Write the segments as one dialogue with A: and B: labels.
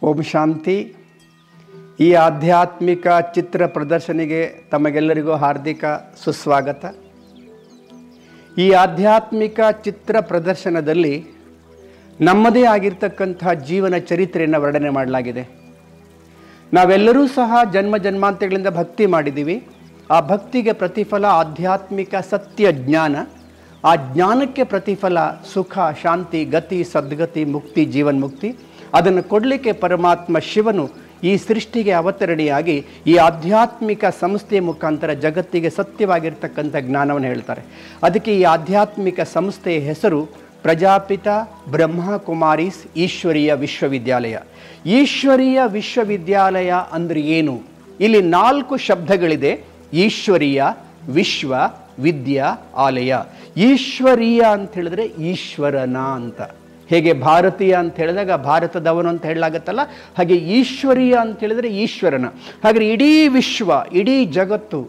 A: ಓಂ ಶಾಂತಿ ಈ ಆಧ್ಯಾತ್ಮಿಕ ಚಿತ್ರ ಪ್ರದರ್ಶನಿಗೆ ತಮಗೆಲ್ಲರಿಗೂ ಹಾರ್ದಿಕ ಸುಸ್ವಾಗತ ಈ ಆಧ್ಯಾತ್ಮಿಕ ಚಿತ್ರ ಪ್ರದರ್ಶನದಲ್ಲಿ ನಮ್ಮದೇ ಆಗಿರ್ತಕ್ಕಂಥ ಜೀವನ ಚರಿತ್ರೆಯನ್ನು ವರ್ಣನೆ ಮಾಡಲಾಗಿದೆ ನಾವೆಲ್ಲರೂ ಸಹ ಜನ್ಮ ಜನ್ಮಾಂತಗಳಿಂದ ಭಕ್ತಿ ಮಾಡಿದ್ದೀವಿ ಆ ಭಕ್ತಿಗೆ ಪ್ರತಿಫಲ ಆಧ್ಯಾತ್ಮಿಕ ಸತ್ಯ ಜ್ಞಾನ ಆ ಜ್ಞಾನಕ್ಕೆ ಪ್ರತಿಫಲ ಸುಖ ಶಾಂತಿ ಗತಿ ಸದ್ಗತಿ ಮುಕ್ತಿ ಜೀವನ್ಮುಕ್ತಿ ಅದನ್ನು ಕೊಡಲಿಕ್ಕೆ ಪರಮಾತ್ಮ ಶಿವನು ಈ ಸೃಷ್ಟಿಗೆ ಅವತರಣಿಯಾಗಿ ಈ ಆಧ್ಯಾತ್ಮಿಕ ಸಂಸ್ಥೆಯ ಮುಖಾಂತರ ಜಗತ್ತಿಗೆ ಸತ್ಯವಾಗಿರ್ತಕ್ಕಂಥ ಜ್ಞಾನವನ್ನು ಹೇಳ್ತಾರೆ ಅದಕ್ಕೆ ಈ ಆಧ್ಯಾತ್ಮಿಕ ಸಂಸ್ಥೆಯ ಹೆಸರು ಪ್ರಜಾಪಿತ ಬ್ರಹ್ಮಕುಮಾರೀಸ್ ಈಶ್ವರೀಯ ವಿಶ್ವವಿದ್ಯಾಲಯ ಈಶ್ವರೀಯ ವಿಶ್ವವಿದ್ಯಾಲಯ ಅಂದರೆ ಏನು ಇಲ್ಲಿ ನಾಲ್ಕು ಶಬ್ದಗಳಿದೆ ಈಶ್ವರೀಯ ವಿಶ್ವ ವಿದ್ಯಾ ಆಲಯ ಈಶ್ವರೀಯ ಅಂತ ಹೇಳಿದ್ರೆ ಈಶ್ವರನ ಅಂತ ಹೇಗೆ ಭಾರತೀಯ ಅಂತ ಹೇಳಿದಾಗ ಭಾರತದವನು ಅಂತ ಹೇಳಲಾಗತ್ತಲ್ಲ ಹಾಗೆ ಈಶ್ವರೀಯ ಅಂತ ಹೇಳಿದ್ರೆ ಈಶ್ವರನ ಹಾಗೆ ಇಡೀ ವಿಶ್ವ ಇಡೀ ಜಗತ್ತು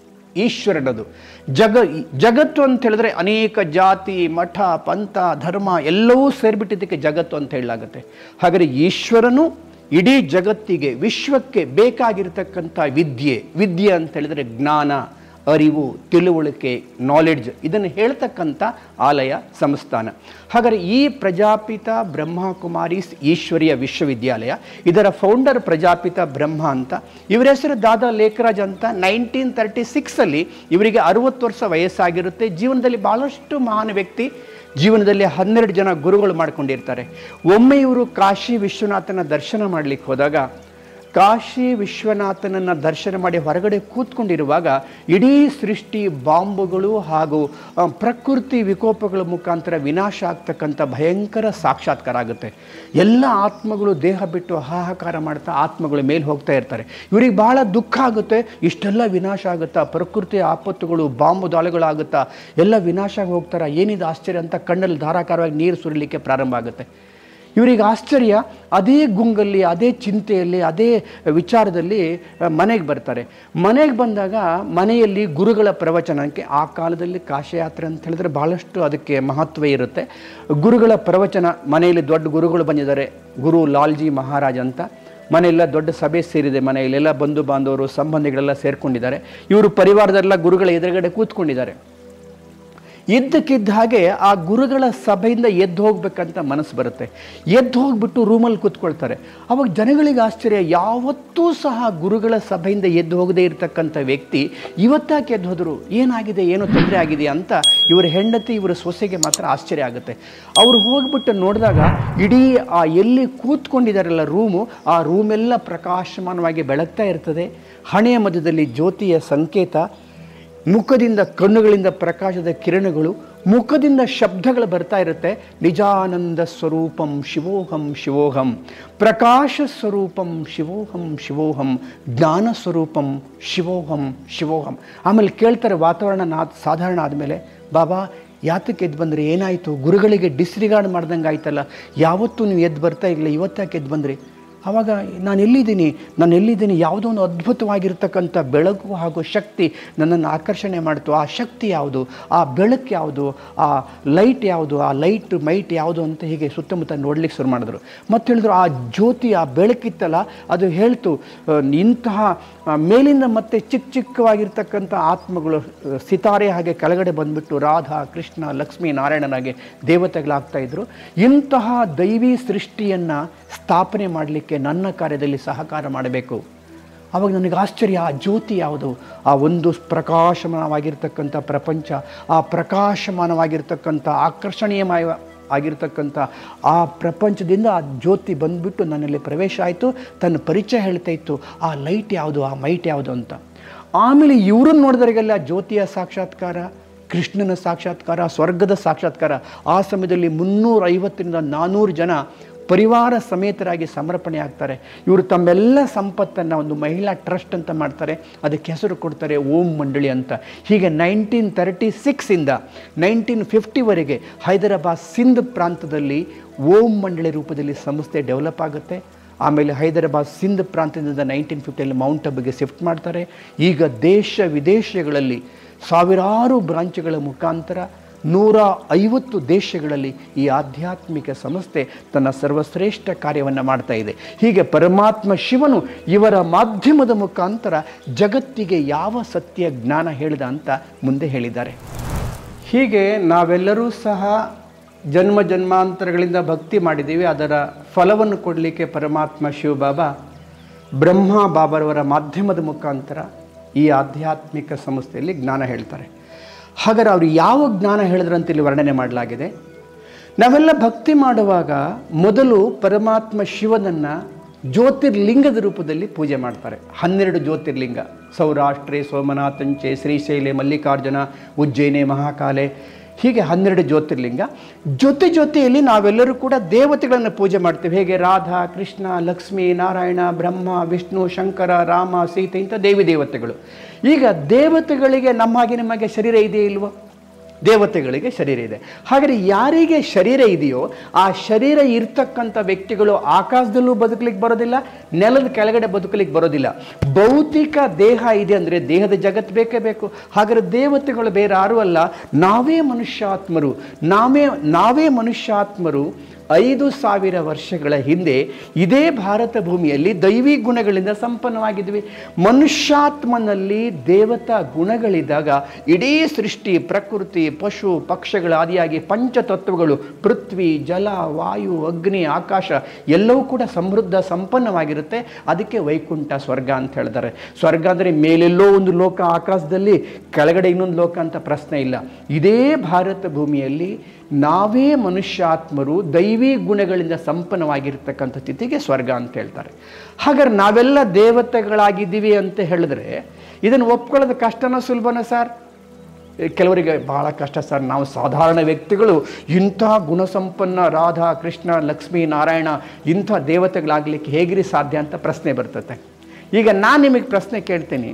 A: ಈಶ್ವರನದು ಜಗ ಜಗತ್ತು ಅಂತ ಹೇಳಿದ್ರೆ ಅನೇಕ ಜಾತಿ ಮಠ ಪಂಥ ಧರ್ಮ ಎಲ್ಲವೂ ಸೇರಿಬಿಟ್ಟಿದ್ದಕ್ಕೆ ಜಗತ್ತು ಅಂತ ಹೇಳಲಾಗುತ್ತೆ ಹಾಗಾದರೆ ಈಶ್ವರನು ಇಡೀ ಜಗತ್ತಿಗೆ ವಿಶ್ವಕ್ಕೆ ಬೇಕಾಗಿರ್ತಕ್ಕಂಥ ವಿದ್ಯೆ ವಿದ್ಯೆ ಅಂತ ಹೇಳಿದ್ರೆ ಜ್ಞಾನ ಅರಿವು ತಿಳುವಳಿಕೆ ನಾಲೆಡ್ಜ್ ಇದನ್ನು ಹೇಳ್ತಕ್ಕಂಥ ಆಲಯ ಸಂಸ್ಥಾನ ಹಾಗಾದರೆ ಈ ಪ್ರಜಾಪಿತ ಬ್ರಹ್ಮಕುಮಾರೀಸ್ ಈಶ್ವರಿಯ ವಿಶ್ವವಿದ್ಯಾಲಯ ಇದರ ಫೌಂಡರ್ ಪ್ರಜಾಪಿತ ಬ್ರಹ್ಮ ಅಂತ ಇವರ ಹೆಸರು ದಾದಾ ಲೇಖರಾಜ್ ಅಂತ ನೈನ್ಟೀನ್ ತರ್ಟಿ ಸಿಕ್ಸಲ್ಲಿ ಇವರಿಗೆ ಅರುವತ್ತು ವರ್ಷ ವಯಸ್ಸಾಗಿರುತ್ತೆ ಜೀವನದಲ್ಲಿ ಭಾಳಷ್ಟು ಮಹಾನ್ ವ್ಯಕ್ತಿ ಜೀವನದಲ್ಲಿ ಹನ್ನೆರಡು ಜನ ಗುರುಗಳು ಮಾಡ್ಕೊಂಡಿರ್ತಾರೆ ಒಮ್ಮೆ ಇವರು ಕಾಶಿ ವಿಶ್ವನಾಥನ ದರ್ಶನ ಮಾಡಲಿಕ್ಕೆ ಹೋದಾಗ ಕಾಶಿ ವಿಶ್ವನಾಥನನ್ನು ದರ್ಶನ ಮಾಡಿ ಹೊರಗಡೆ ಕೂತ್ಕೊಂಡಿರುವಾಗ ಇಡೀ ಸೃಷ್ಟಿ ಬಾಂಬುಗಳು ಹಾಗೂ ಆ, ಪ್ರಕೃತಿ ವಿಕೋಪಗಳ ಮುಖಾಂತರ ವಿನಾಶ ಆಗ್ತಕ್ಕಂಥ ಭಯಂಕರ ಸಾಕ್ಷಾತ್ಕಾರ ಆಗುತ್ತೆ ಎಲ್ಲ ಆತ್ಮಗಳು ದೇಹ ಬಿಟ್ಟು ಹಾಹಾಕಾರ ಮಾಡ್ತಾ ಆತ್ಮಗಳು ಮೇಲೆ ಹೋಗ್ತಾ ಇರ್ತಾರೆ ಇವರಿಗೆ ಬಹಳ ದುಃಖ ಆಗುತ್ತೆ ಇಷ್ಟೆಲ್ಲ ವಿನಾಶ ಆಗುತ್ತಾ ಪ್ರಕೃತಿ ಆಪತ್ತುಗಳು ಬಾಂಬು ದಾಳಿಗಳಾಗುತ್ತಾ ಎಲ್ಲ ವಿನಾಶ ಆಗಿ ಹೋಗ್ತಾರ ಏನಿದು ಆಶ್ಚರ್ಯ ಅಂತ ಕಣ್ಣಲ್ಲಿ ಧಾರಾಕಾರವಾಗಿ ನೀರು ಸುರಿಲಿಕ್ಕೆ ಪ್ರಾರಂಭ ಆಗುತ್ತೆ ಇವರಿಗೆ ಆಶ್ಚರ್ಯ ಅದೇ ಗುಂಗಲ್ಲಿ ಅದೇ ಚಿಂತೆಯಲ್ಲಿ ಅದೇ ವಿಚಾರದಲ್ಲಿ ಮನೆಗೆ ಬರ್ತಾರೆ ಮನೆಗೆ ಬಂದಾಗ ಮನೆಯಲ್ಲಿ ಗುರುಗಳ ಪ್ರವಚನಕ್ಕೆ ಆ ಕಾಲದಲ್ಲಿ ಕಾಶಯಾತ್ರೆ ಅಂತ ಹೇಳಿದ್ರೆ ಭಾಳಷ್ಟು ಅದಕ್ಕೆ ಮಹತ್ವ ಇರುತ್ತೆ ಗುರುಗಳ ಪ್ರವಚನ ಮನೆಯಲ್ಲಿ ದೊಡ್ಡ ಗುರುಗಳು ಬಂದಿದ್ದಾರೆ ಗುರು ಲಾಲ್ಜಿ ಮಹಾರಾಜ್ ಅಂತ ಮನೆಯೆಲ್ಲ ದೊಡ್ಡ ಸಭೆ ಸೇರಿದೆ ಮನೆಯಲ್ಲೆಲ್ಲ ಬಂಧು ಬಾಂಧವರು ಸಂಬಂಧಿಗಳೆಲ್ಲ ಸೇರ್ಕೊಂಡಿದ್ದಾರೆ ಇವರು ಪರಿವಾರದೆಲ್ಲ ಗುರುಗಳ ಎದುರುಗಡೆ ಕೂತ್ಕೊಂಡಿದ್ದಾರೆ ಇದ್ದಕ್ಕಿದ್ದ ಹಾಗೆ ಆ ಗುರುಗಳ ಸಭೆಯಿಂದ ಎದ್ದು ಹೋಗ್ಬೇಕಂತ ಮನಸ್ಸು ಬರುತ್ತೆ ಎದ್ದು ಹೋಗ್ಬಿಟ್ಟು ರೂಮಲ್ಲಿ ಕೂತ್ಕೊಳ್ತಾರೆ ಅವಾಗ ಜನಗಳಿಗೆ ಆಶ್ಚರ್ಯ ಯಾವತ್ತೂ ಸಹ ಗುರುಗಳ ಸಭೆಯಿಂದ ಎದ್ದು ಹೋಗದೇ ಇರತಕ್ಕಂಥ ವ್ಯಕ್ತಿ ಇವತ್ತಾಕೆ ಎದ್ದು ಹೋದರು ಏನಾಗಿದೆ ಏನೋ ತೊಂದರೆ ಆಗಿದೆ ಅಂತ ಇವರ ಹೆಂಡತಿ ಇವರ ಸೊಸೆಗೆ ಮಾತ್ರ ಆಶ್ಚರ್ಯ ಆಗುತ್ತೆ ಅವರು ಹೋಗ್ಬಿಟ್ಟು ನೋಡಿದಾಗ ಇಡೀ ಆ ಎಲ್ಲಿ ಕೂತ್ಕೊಂಡಿದ್ದಾರಲ್ಲ ರೂಮು ಆ ರೂಮೆಲ್ಲ ಪ್ರಕಾಶಮಾನವಾಗಿ ಬೆಳಗ್ತಾ ಇರ್ತದೆ ಹಣೆಯ ಮಧ್ಯದಲ್ಲಿ ಜ್ಯೋತಿಯ ಸಂಕೇತ ಮುಖದಿಂದ ಕಣ್ಣುಗಳಿಂದ ಪ್ರಕಾಶದ ಕಿರಣಗಳು ಮುಖದಿಂದ ಶಬ್ದಗಳು ಬರ್ತಾ ಇರುತ್ತೆ ನಿಜಾನಂದ ಸ್ವರೂಪಂ ಶಿವೋಹಂ ಶಿವೋಹಂ ಪ್ರಕಾಶ ಸ್ವರೂಪಂ ಶಿವೋಹಂ ಶಿವೋಹಂ ಜ್ಞಾನ ಸ್ವರೂಪಂ ಶಿವೋಹಂ ಶಿವೋಹಂ ಆಮೇಲೆ ಕೇಳ್ತಾರೆ ವಾತಾವರಣ ನಾ ಸಾಧಾರಣ ಆದಮೇಲೆ ಬಾಬಾ ಯಾತಕ್ಕೆ ಎದ್ದು ಬಂದ್ರಿ ಏನಾಯಿತು ಗುರುಗಳಿಗೆ ಡಿಸ್ರಿಗಾರ್ಡ್ ಮಾಡ್ದಂಗೆ ಆಯ್ತಲ್ಲ ಯಾವತ್ತೂ ನೀವು ಎದ್ದು ಬರ್ತಾ ಇಲ್ಲ ಇವತ್ತಾಕೆ ಎದ್ದು ಬಂದ್ರಿ ಆವಾಗ ನಾನು ಎಲ್ಲಿದ್ದೀನಿ ನಾನು ಎಲ್ಲಿದ್ದೀನಿ ಯಾವುದೋ ಒಂದು ಅದ್ಭುತವಾಗಿರ್ತಕ್ಕಂಥ ಬೆಳಕು ಹಾಗೂ ಶಕ್ತಿ ನನ್ನನ್ನು ಆಕರ್ಷಣೆ ಮಾಡ್ತು ಆ ಶಕ್ತಿ ಯಾವುದು ಆ ಬೆಳಕು ಯಾವುದು ಆ ಲೈಟ್ ಯಾವುದು ಆ ಲೈಟ್ ಮೈಟ್ ಯಾವುದು ಅಂತ ಹೀಗೆ ಸುತ್ತಮುತ್ತ ನೋಡ್ಲಿಕ್ಕೆ ಶುರು ಮಾಡಿದ್ರು ಮತ್ತೆ ಹೇಳಿದ್ರು ಆ ಜ್ಯೋತಿ ಆ ಬೆಳಕಿತ್ತಲ್ಲ ಅದು ಹೇಳ್ತು ಆ, ಇಂತಹ ಆ, ಮೇಲಿಂದ ಮತ್ತೆ ಚಿಕ್ಕ ಚಿಕ್ಕವಾಗಿರ್ತಕ್ಕಂಥ ಆತ್ಮಗಳು ಆ, ಸಿತಾರೆ ಹಾಗೆ ಕೆಳಗಡೆ ಬಂದ್ಬಿಟ್ಟು ರಾಧಾ ಕೃಷ್ಣ ಲಕ್ಷ್ಮೀ ನಾರಾಯಣನಾಗೆ ದೇವತೆಗಳಾಗ್ತಾ ಇದ್ರು ಇಂತಹ ದೈವಿ ಸೃಷ್ಟಿಯನ್ನು ಸ್ಥಾಪನೆ ಮಾಡಲಿಕ್ಕೆ ನನ್ನ ಕಾರ್ಯದಲ್ಲಿ ಸಹಕಾರ ಮಾಡಬೇಕು ಆವಾಗ ನನಗೆ ಆಶ್ಚರ್ಯ ಆ ಜ್ಯೋತಿ ಯಾವುದು ಆ ಒಂದು ಪ್ರಕಾಶಮಾನವಾಗಿರ್ತಕ್ಕಂಥ ಪ್ರಪಂಚ ಆ ಪ್ರಕಾಶಮಾನವಾಗಿರ್ತಕ್ಕಂಥ ಆಕರ್ಷಣೀಯಮಯ ಆಗಿರ್ತಕ್ಕಂಥ ಆ ಪ್ರಪಂಚದಿಂದ ಆ ಜ್ಯೋತಿ ಬಂದ್ಬಿಟ್ಟು ನನ್ನಲ್ಲಿ ಪ್ರವೇಶ ಆಯಿತು ತನ್ನ ಪರಿಚಯ ಹೇಳ್ತಾ ಇತ್ತು ಆ ಲೈಟ್ ಯಾವುದು ಆ ಮೈಟ್ ಯಾವುದು ಅಂತ ಆಮೇಲೆ ಇವ್ರನ್ನ ನೋಡಿದವರಿಗೆಲ್ಲ ಜ್ಯೋತಿಯ ಸಾಕ್ಷಾತ್ಕಾರ ಕೃಷ್ಣನ ಸಾಕ್ಷಾತ್ಕಾರ ಸ್ವರ್ಗದ ಸಾಕ್ಷಾತ್ಕಾರ ಆ ಸಮಯದಲ್ಲಿ ಮುನ್ನೂರ ಐವತ್ತರಿಂದ ನಾನ್ನೂರು ಜನ ಪರಿವಾರ ಸಮೇತರಾಗಿ ಸಮರ್ಪಣೆ ಆಗ್ತಾರೆ ಇವರು ತಮ್ಮೆಲ್ಲ ಸಂಪತ್ತನ್ನು ಒಂದು ಮಹಿಳಾ ಟ್ರಸ್ಟ್ ಅಂತ ಮಾಡ್ತಾರೆ ಅದಕ್ಕೆ ಹೆಸರು ಕೊಡ್ತಾರೆ ಓಂ ಮಂಡಳಿ ಅಂತ ಹೀಗೆ ನೈನ್ಟೀನ್ ತರ್ಟಿ ಸಿಕ್ಸಿಂದ ನೈನ್ಟೀನ್ ಫಿಫ್ಟಿವರೆಗೆ ಹೈದರಾಬಾದ್ ಸಿಂಧ್ ಪ್ರಾಂತದಲ್ಲಿ ಓಂ ಮಂಡಳಿ ರೂಪದಲ್ಲಿ ಸಂಸ್ಥೆ ಡೆವಲಪ್ ಆಗುತ್ತೆ ಆಮೇಲೆ ಹೈದರಾಬಾದ್ ಸಿಂಧ್ ಪ್ರಾಂತ್ಯದಿಂದ ನೈನ್ಟೀನ್ ಫಿಫ್ಟಿಯಲ್ಲಿ ಮೌಂಟ್ ಅಬ್ಗೆ ಶಿಫ್ಟ್ ಮಾಡ್ತಾರೆ ಈಗ ದೇಶ ವಿದೇಶಗಳಲ್ಲಿ ಸಾವಿರಾರು ಬ್ರಾಂಚ್ಗಳ ಮುಖಾಂತರ ನೂರ ಐವತ್ತು ದೇಶಗಳಲ್ಲಿ ಈ ಆಧ್ಯಾತ್ಮಿಕ ಸಂಸ್ಥೆ ತನ್ನ ಸರ್ವಶ್ರೇಷ್ಠ ಕಾರ್ಯವನ್ನು ಮಾಡ್ತಾ ಇದೆ ಹೀಗೆ ಪರಮಾತ್ಮ ಶಿವನು ಇವರ ಮಾಧ್ಯಮದ ಮುಖಾಂತರ ಜಗತ್ತಿಗೆ ಯಾವ ಸತ್ಯ ಜ್ಞಾನ ಹೇಳಿದ ಅಂತ ಮುಂದೆ ಹೇಳಿದ್ದಾರೆ ಹೀಗೆ ನಾವೆಲ್ಲರೂ ಸಹ ಜನ್ಮ ಜನ್ಮಾಂತರಗಳಿಂದ ಭಕ್ತಿ ಮಾಡಿದ್ದೀವಿ ಅದರ ಫಲವನ್ನು ಕೊಡಲಿಕ್ಕೆ ಪರಮಾತ್ಮ ಶಿವಬಾಬಾ ಬ್ರಹ್ಮ ಬಾಬರವರ ಮಾಧ್ಯಮದ ಮುಖಾಂತರ ಈ ಆಧ್ಯಾತ್ಮಿಕ ಸಂಸ್ಥೆಯಲ್ಲಿ ಜ್ಞಾನ ಹೇಳ್ತಾರೆ ಹಾಗಾದ್ರೆ ಅವರು ಯಾವ ಜ್ಞಾನ ಹೇಳಿದ್ರಂತ ಇಲ್ಲಿ ವರ್ಣನೆ ಮಾಡಲಾಗಿದೆ ನಾವೆಲ್ಲ ಭಕ್ತಿ ಮಾಡುವಾಗ ಮೊದಲು ಪರಮಾತ್ಮ ಶಿವನನ್ನು ಜ್ಯೋತಿರ್ಲಿಂಗದ ರೂಪದಲ್ಲಿ ಪೂಜೆ ಮಾಡ್ತಾರೆ ಹನ್ನೆರಡು ಜ್ಯೋತಿರ್ಲಿಂಗ ಸೌರಾಷ್ಟ್ರೆ ಸೋಮನಾಥಂಚೆ ಶ್ರೀಶೈಲೆ ಮಲ್ಲಿಕಾರ್ಜುನ ಉಜ್ಜಯಿನಿ ಮಹಾಕಾಲೆ ಹೀಗೆ ಹನ್ನೆರಡು ಜ್ಯೋತಿರ್ಲಿಂಗ ಜೊತೆ ಜೊತೆಯಲ್ಲಿ ನಾವೆಲ್ಲರೂ ಕೂಡ ದೇವತೆಗಳನ್ನು ಪೂಜೆ ಮಾಡ್ತೇವೆ ಹೇಗೆ ರಾಧಾ ಕೃಷ್ಣ ಲಕ್ಷ್ಮೀ ನಾರಾಯಣ ಬ್ರಹ್ಮ ವಿಷ್ಣು ಶಂಕರ ರಾಮ ಸೀತೆ ಇಂಥ ದೇವಿ ದೇವತೆಗಳು ಈಗ ದೇವತೆಗಳಿಗೆ ನಮ್ಮ ಹಾಗೆ ನಿಮಗೆ ಶರೀರ ಇದೆಯೇ ಇಲ್ವೋ ದೇವತೆಗಳಿಗೆ ಶರೀರ ಇದೆ ಹಾಗಾದರೆ ಯಾರಿಗೆ ಶರೀರ ಇದೆಯೋ ಆ ಶರೀರ ಇರ್ತಕ್ಕಂಥ ವ್ಯಕ್ತಿಗಳು ಆಕಾಶದಲ್ಲೂ ಬದುಕಲಿಕ್ಕೆ ಬರೋದಿಲ್ಲ ನೆಲದ ಕೆಳಗಡೆ ಬದುಕಲಿಕ್ಕೆ ಬರೋದಿಲ್ಲ ಭೌತಿಕ ದೇಹ ಇದೆ ಅಂದರೆ ದೇಹದ ಜಗತ್ತು ಬೇಕೇ ಬೇಕು ಹಾಗಾದರೆ ದೇವತೆಗಳು ಬೇರೆ ಯಾರೂ ಅಲ್ಲ ನಾವೇ ಮನುಷ್ಯಾತ್ಮರು ನಾವೇ ನಾವೇ ಮನುಷ್ಯಾತ್ಮರು ಐದು ಸಾವಿರ ವರ್ಷಗಳ ಹಿಂದೆ ಇದೇ ಭಾರತ ಭೂಮಿಯಲ್ಲಿ ದೈವಿ ಗುಣಗಳಿಂದ ಸಂಪನ್ನವಾಗಿದ್ವಿ ಮನುಷ್ಯಾತ್ಮನಲ್ಲಿ ದೇವತಾ ಗುಣಗಳಿದ್ದಾಗ ಇಡೀ ಸೃಷ್ಟಿ ಪ್ರಕೃತಿ ಪಶು ಪಕ್ಷಗಳ ಆದಿಯಾಗಿ ಪಂಚತತ್ವಗಳು ಪೃಥ್ವಿ ಜಲ ವಾಯು ಅಗ್ನಿ ಆಕಾಶ ಎಲ್ಲವೂ ಕೂಡ ಸಮೃದ್ಧ ಸಂಪನ್ನವಾಗಿರುತ್ತೆ ಅದಕ್ಕೆ ವೈಕುಂಠ ಸ್ವರ್ಗ ಅಂತ ಹೇಳ್ತಾರೆ ಸ್ವರ್ಗ ಅಂದರೆ ಮೇಲೆಲ್ಲೋ ಒಂದು ಲೋಕ ಆಕಾಶದಲ್ಲಿ ಕೆಳಗಡೆ ಇನ್ನೊಂದು ಲೋಕ ಅಂತ ಪ್ರಶ್ನೆ ಇಲ್ಲ ಇದೇ ಭಾರತ ಭೂಮಿಯಲ್ಲಿ ನಾವೇ ಮನುಷ್ಯಾತ್ಮರು ದೈವಿ ಗುಣಗಳಿಂದ ಸಂಪನ್ನವಾಗಿರ್ತಕ್ಕಂಥ ಸ್ಥಿತಿಗೆ ಸ್ವರ್ಗ ಅಂತ ಹೇಳ್ತಾರೆ ಹಾಗಾದ್ರೆ ನಾವೆಲ್ಲ ದೇವತೆಗಳಾಗಿದ್ದೀವಿ ಅಂತ ಹೇಳಿದ್ರೆ ಇದನ್ನು ಒಪ್ಕೊಳ್ಳೋದು ಕಷ್ಟನ ಸುಲಭನ ಸರ್ ಕೆಲವರಿಗೆ ಬಹಳ ಕಷ್ಟ ಸರ್ ನಾವು ಸಾಧಾರಣ ವ್ಯಕ್ತಿಗಳು ಇಂಥ ಗುಣಸಂಪನ್ನ ರಾಧಾ ಕೃಷ್ಣ ಲಕ್ಷ್ಮೀ ನಾರಾಯಣ ಇಂಥ ದೇವತೆಗಳಾಗಲಿಕ್ಕೆ ಹೇಗಿರಿ ಸಾಧ್ಯ ಅಂತ ಪ್ರಶ್ನೆ ಬರ್ತದೆ ಈಗ ನಾನು ನಿಮಗೆ ಪ್ರಶ್ನೆ ಕೇಳ್ತೀನಿ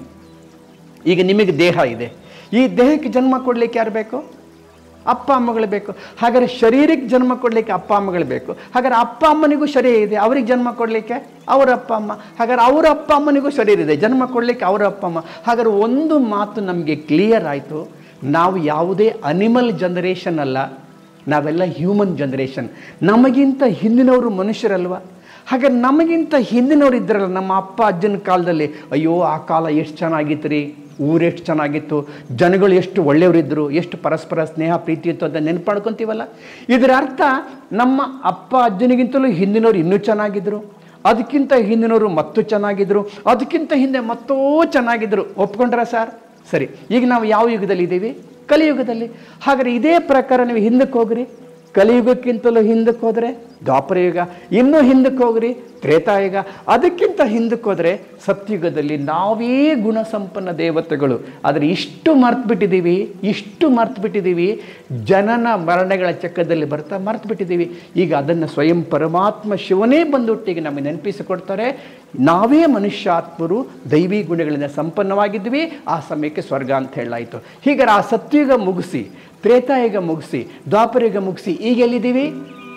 A: ಈಗ ನಿಮಗೆ ದೇಹ ಇದೆ ಈ ದೇಹಕ್ಕೆ ಜನ್ಮ ಕೊಡಲಿಕ್ಕೆ ಯಾರು ಬೇಕು ಅಪ್ಪ ಅಮ್ಮಗಳು ಬೇಕು ಹಾಗಾದ್ರೆ ಶರೀರಕ್ಕೆ ಜನ್ಮ ಕೊಡಲಿಕ್ಕೆ ಅಪ್ಪ ಅಮ್ಮಗಳು ಬೇಕು ಹಾಗಾದ್ರೆ ಅಪ್ಪ ಅಮ್ಮನಿಗೂ ಶರೀರ ಇದೆ ಅವ್ರಿಗೆ ಜನ್ಮ ಕೊಡಲಿಕ್ಕೆ ಅವರ ಅಪ್ಪ ಅಮ್ಮ ಹಾಗಾದ್ರೆ ಅವರ ಅಪ್ಪ ಅಮ್ಮನಿಗೂ ಶರೀರ ಇದೆ ಜನ್ಮ ಕೊಡಲಿಕ್ಕೆ ಅವರ ಅಪ್ಪ ಅಮ್ಮ ಹಾಗಾದ್ರೆ ಒಂದು ಮಾತು ನಮಗೆ ಕ್ಲಿಯರ್ ಆಯಿತು ನಾವು ಯಾವುದೇ ಅನಿಮಲ್ ಜನರೇಷನ್ ಅಲ್ಲ ನಾವೆಲ್ಲ ಹ್ಯೂಮನ್ ಜನರೇಷನ್ ನಮಗಿಂತ ಹಿಂದಿನವರು ಮನುಷ್ಯರಲ್ವಾ ಹಾಗೆ ನಮಗಿಂತ ಹಿಂದಿನವ್ರು ಇದ್ರಲ್ಲ ನಮ್ಮ ಅಪ್ಪ ಅಜ್ಜನ ಕಾಲದಲ್ಲಿ ಅಯ್ಯೋ ಆ ಕಾಲ ಎಷ್ಟು ಚೆನ್ನಾಗಿತ್ತು ರೀ ಊರೆಷ್ಟು ಚೆನ್ನಾಗಿತ್ತು ಜನಗಳು ಎಷ್ಟು ಒಳ್ಳೆಯವರಿದ್ದರು ಎಷ್ಟು ಪರಸ್ಪರ ಸ್ನೇಹ ಪ್ರೀತಿ ಇತ್ತು ಅಂತ ನೆನಪು ಮಾಡ್ಕೊತೀವಲ್ಲ ಇದರ ಅರ್ಥ ನಮ್ಮ ಅಪ್ಪ ಅಜ್ಜನಿಗಿಂತಲೂ ಹಿಂದಿನವ್ರು ಇನ್ನೂ ಚೆನ್ನಾಗಿದ್ದರು ಅದಕ್ಕಿಂತ ಹಿಂದಿನವರು ಮತ್ತೂ ಚೆನ್ನಾಗಿದ್ದರು ಅದಕ್ಕಿಂತ ಹಿಂದೆ ಮತ್ತೂ ಚೆನ್ನಾಗಿದ್ದರು ಒಪ್ಕೊಂಡ್ರ ಸರ್ ಸರಿ ಈಗ ನಾವು ಯಾವ ಯುಗದಲ್ಲಿ ಇದ್ದೀವಿ ಕಲಿಯುಗದಲ್ಲಿ ಹಾಗಾದ್ರೆ ಇದೇ ಪ್ರಕಾರ ನೀವು ಹಿಂದಕ್ಕೆ ಹೋಗ್ರಿ ಕಲಿಯುಗಕ್ಕಿಂತಲೂ ಹಿಂದಕ್ಕೆ ಹೋದರೆ ದ್ವಾಪರ ಯುಗ ಇನ್ನೂ ಹಿಂದಕ್ಕೆ ಹೋಗ್ರಿ ತ್ರೇತಾಯುಗ ಅದಕ್ಕಿಂತ ಹಿಂದಕ್ಕೆ ಹೋದರೆ ಸತ್ಯುಗದಲ್ಲಿ ನಾವೇ ಗುಣಸಂಪನ್ನ ದೇವತೆಗಳು ಆದರೆ ಇಷ್ಟು ಮರ್ತು ಬಿಟ್ಟಿದ್ದೀವಿ ಇಷ್ಟು ಮರ್ತು ಬಿಟ್ಟಿದ್ದೀವಿ ಜನನ ಮರಣಗಳ ಚಕ್ರದಲ್ಲಿ ಬರ್ತಾ ಮರ್ತು ಬಿಟ್ಟಿದ್ದೀವಿ ಈಗ ಅದನ್ನು ಸ್ವಯಂ ಪರಮಾತ್ಮ ಶಿವನೇ ಬಂದೊಟ್ಟಿಗೆ ನಮಗೆ ನೆನಪಿಸಿಕೊಡ್ತಾರೆ ನಾವೇ ಮನುಷ್ಯಾತ್ಮರು ದೈವಿ ಗುಣಗಳಿಂದ ಸಂಪನ್ನವಾಗಿದ್ವಿ ಆ ಸಮಯಕ್ಕೆ ಸ್ವರ್ಗ ಅಂತ ಹೇಳಾಯಿತು ಹೀಗಾರೆ ಆ ಸತ್ಯುಗ ಮುಗಿಸಿ ತ್ರೇತಾಯುಗ ಮುಗಿಸಿ ದ್ವಾಪರಯುಗ ಮುಗಿಸಿ ಈಗ ಎಲ್ಲಿದ್ದೀವಿ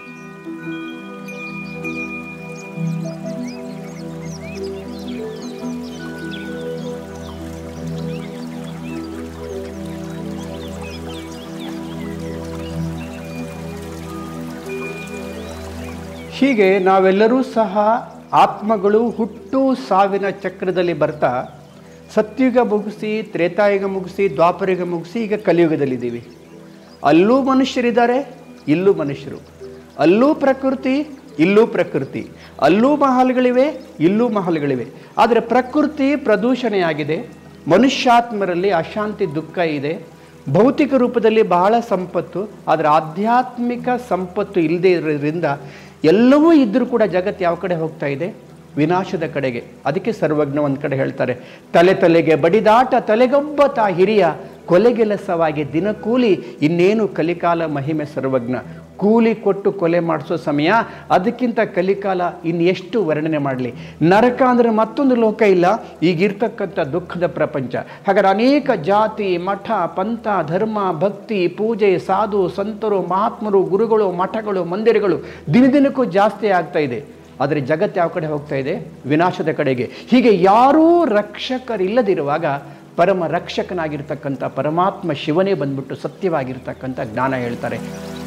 A: ಹೀಗೆ ನಾವೆಲ್ಲರೂ ಸಹ ಆತ್ಮಗಳು ಹುಟ್ಟು ಸಾವಿನ ಚಕ್ರದಲ್ಲಿ ಬರ್ತಾ ಸತ್ಯುಗ ಮುಗಿಸಿ ತ್ರೇತಾಯುಗ ಮುಗಿಸಿ ದ್ವಾಪರಯುಗ ಮುಗಿಸಿ ಈಗ ಕಲಿಯುಗದಲ್ಲಿದ್ದೀವಿ ಅಲ್ಲೂ ಮನುಷ್ಯರಿದ್ದಾರೆ ಇಲ್ಲೂ ಮನುಷ್ಯರು ಅಲ್ಲೂ ಪ್ರಕೃತಿ ಇಲ್ಲೂ ಪ್ರಕೃತಿ ಅಲ್ಲೂ ಮಹಲ್ಗಳಿವೆ ಇಲ್ಲೂ ಮಹಲ್ಗಳಿವೆ ಆದರೆ ಪ್ರಕೃತಿ ಪ್ರದೂಷಣೆಯಾಗಿದೆ ಮನುಷ್ಯಾತ್ಮರಲ್ಲಿ ಅಶಾಂತಿ ದುಃಖ ಇದೆ ಭೌತಿಕ ರೂಪದಲ್ಲಿ ಬಹಳ ಸಂಪತ್ತು ಆದರೆ ಆಧ್ಯಾತ್ಮಿಕ ಸಂಪತ್ತು ಇಲ್ಲದೆ ಇರೋದ್ರಿಂದ ಎಲ್ಲವೂ ಇದ್ದರೂ ಕೂಡ ಜಗತ್ತು ಯಾವ ಕಡೆ ಹೋಗ್ತಾ ಇದೆ ವಿನಾಶದ ಕಡೆಗೆ ಅದಕ್ಕೆ ಸರ್ವಜ್ಞ ಒಂದು ಕಡೆ ಹೇಳ್ತಾರೆ ತಲೆ ತಲೆಗೆ ಬಡಿದಾಟ ತಲೆಗೊಬ್ಬ ತಾ ಹಿರಿಯ ಕೊಲೆಗೆಲಸವಾಗಿ ದಿನಕೂಲಿ ಇನ್ನೇನು ಕಲಿಕಾಲ ಮಹಿಮೆ ಸರ್ವಜ್ಞ ಕೂಲಿ ಕೊಟ್ಟು ಕೊಲೆ ಮಾಡಿಸೋ ಸಮಯ ಅದಕ್ಕಿಂತ ಕಲಿಕಾಲ ಇನ್ನೆಷ್ಟು ವರ್ಣನೆ ಮಾಡಲಿ ನರಕ ಅಂದರೆ ಮತ್ತೊಂದು ಲೋಕ ಇಲ್ಲ ಈಗಿರ್ತಕ್ಕಂಥ ದುಃಖದ ಪ್ರಪಂಚ ಹಾಗಾದ್ರೆ ಅನೇಕ ಜಾತಿ ಮಠ ಪಂಥ ಧರ್ಮ ಭಕ್ತಿ ಪೂಜೆ ಸಾಧು ಸಂತರು ಮಹಾತ್ಮರು ಗುರುಗಳು ಮಠಗಳು ಮಂದಿರಗಳು ದಿನದಿನಕ್ಕೂ ಜಾಸ್ತಿ ಆಗ್ತಾ ಇದೆ ಆದರೆ ಜಗತ್ತು ಯಾವ ಕಡೆ ಹೋಗ್ತಾ ಇದೆ ವಿನಾಶದ ಕಡೆಗೆ ಹೀಗೆ ಯಾರೂ ರಕ್ಷಕರಿಲ್ಲದಿರುವಾಗ ಪರಮ ರಕ್ಷಕನಾಗಿರ್ತಕ್ಕಂಥ ಪರಮಾತ್ಮ ಶಿವನೇ ಬಂದ್ಬಿಟ್ಟು ಸತ್ಯವಾಗಿರ್ತಕ್ಕಂಥ ಜ್ಞಾನ ಹೇಳ್ತಾರೆ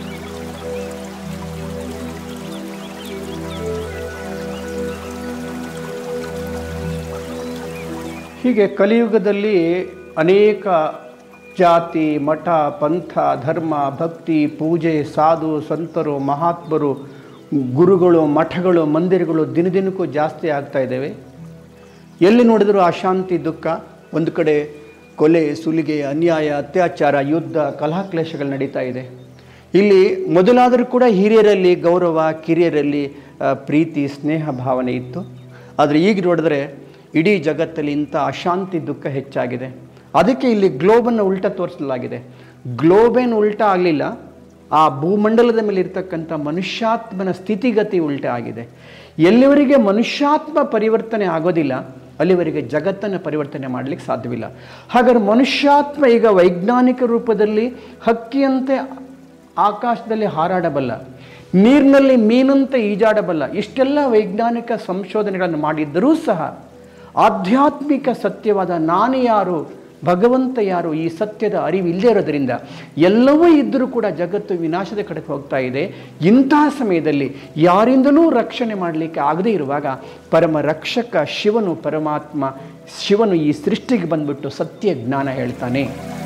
A: ಹೀಗೆ ಕಲಿಯುಗದಲ್ಲಿ ಅನೇಕ ಜಾತಿ ಮಠ ಪಂಥ ಧರ್ಮ ಭಕ್ತಿ ಪೂಜೆ ಸಾಧು ಸಂತರು ಮಹಾತ್ಮರು ಗುರುಗಳು ಮಠಗಳು ಮಂದಿರಗಳು ದಿನದಿನಕ್ಕೂ ಜಾಸ್ತಿ ಆಗ್ತಾ ಇದ್ದಾವೆ ಎಲ್ಲಿ ನೋಡಿದರೂ ಅಶಾಂತಿ ದುಃಖ ಒಂದು ಕಡೆ ಕೊಲೆ ಸುಲಿಗೆ ಅನ್ಯಾಯ ಅತ್ಯಾಚಾರ ಯುದ್ಧ ಕಲಹಕ್ಲೇಶಗಳು ನಡೀತಾ ಇದೆ ಇಲ್ಲಿ ಮೊದಲಾದರೂ ಕೂಡ ಹಿರಿಯರಲ್ಲಿ ಗೌರವ ಕಿರಿಯರಲ್ಲಿ ಆ, ಪ್ರೀತಿ ಸ್ನೇಹ ಭಾವನೆ ಇತ್ತು ಆದರೆ ಈಗ ನೋಡಿದ್ರೆ ಇಡೀ ಜಗತ್ತಲ್ಲಿ ಇಂಥ ಅಶಾಂತಿ ದುಃಖ ಹೆಚ್ಚಾಗಿದೆ ಅದಕ್ಕೆ ಇಲ್ಲಿ ಗ್ಲೋಬನ್ನು ಉಲ್ಟ ತೋರಿಸಲಾಗಿದೆ ಗ್ಲೋಬೇನು ಉಲ್ಟ ಆಗಲಿಲ್ಲ ಆ ಭೂಮಂಡಲದ ಮೇಲೆ ಇರ್ತಕ್ಕಂಥ ಮನುಷ್ಯಾತ್ಮನ ಸ್ಥಿತಿಗತಿ ಉಲ್ಟ ಆಗಿದೆ ಎಲ್ಲಿವರೆಗೆ ಮನುಷ್ಯಾತ್ಮ ಪರಿವರ್ತನೆ ಆಗೋದಿಲ್ಲ ಅಲ್ಲಿವರೆಗೆ ಜಗತ್ತನ್ನು ಪರಿವರ್ತನೆ ಮಾಡಲಿಕ್ಕೆ ಸಾಧ್ಯವಿಲ್ಲ ಹಾಗಾದ್ರೆ ಮನುಷ್ಯಾತ್ಮ ಈಗ ವೈಜ್ಞಾನಿಕ ರೂಪದಲ್ಲಿ ಹಕ್ಕಿಯಂತೆ ಆಕಾಶದಲ್ಲಿ ಹಾರಾಡಬಲ್ಲ ನೀರಿನಲ್ಲಿ ಮೀನಂತೆ ಈಜಾಡಬಲ್ಲ ಇಷ್ಟೆಲ್ಲ ವೈಜ್ಞಾನಿಕ ಸಂಶೋಧನೆಗಳನ್ನು ಮಾಡಿದ್ದರೂ ಸಹ ಆಧ್ಯಾತ್ಮಿಕ ಸತ್ಯವಾದ ನಾನು ಯಾರು ಭಗವಂತ ಯಾರು ಈ ಸತ್ಯದ ಅರಿವು ಇಲ್ಲದೇ ಇರೋದರಿಂದ ಎಲ್ಲವೂ ಇದ್ದರೂ ಕೂಡ ಜಗತ್ತು ವಿನಾಶದ ಕಡೆಗೆ ಹೋಗ್ತಾ ಇದೆ ಇಂತಹ ಸಮಯದಲ್ಲಿ ಯಾರಿಂದಲೂ ರಕ್ಷಣೆ ಮಾಡಲಿಕ್ಕೆ ಆಗದೇ ಇರುವಾಗ ಪರಮ ರಕ್ಷಕ ಶಿವನು ಪರಮಾತ್ಮ ಶಿವನು ಈ ಸೃಷ್ಟಿಗೆ ಬಂದ್ಬಿಟ್ಟು ಸತ್ಯ ಜ್ಞಾನ ಹೇಳ್ತಾನೆ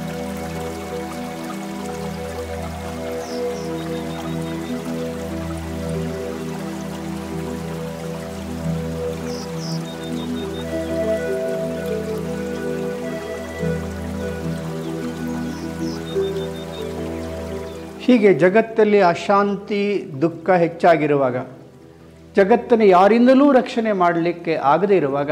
A: ಹೀಗೆ ಜಗತ್ತಲ್ಲಿ ಅಶಾಂತಿ ದುಃಖ ಹೆಚ್ಚಾಗಿರುವಾಗ ಜಗತ್ತನ್ನು ಯಾರಿಂದಲೂ ರಕ್ಷಣೆ ಮಾಡಲಿಕ್ಕೆ ಆಗದೇ ಇರುವಾಗ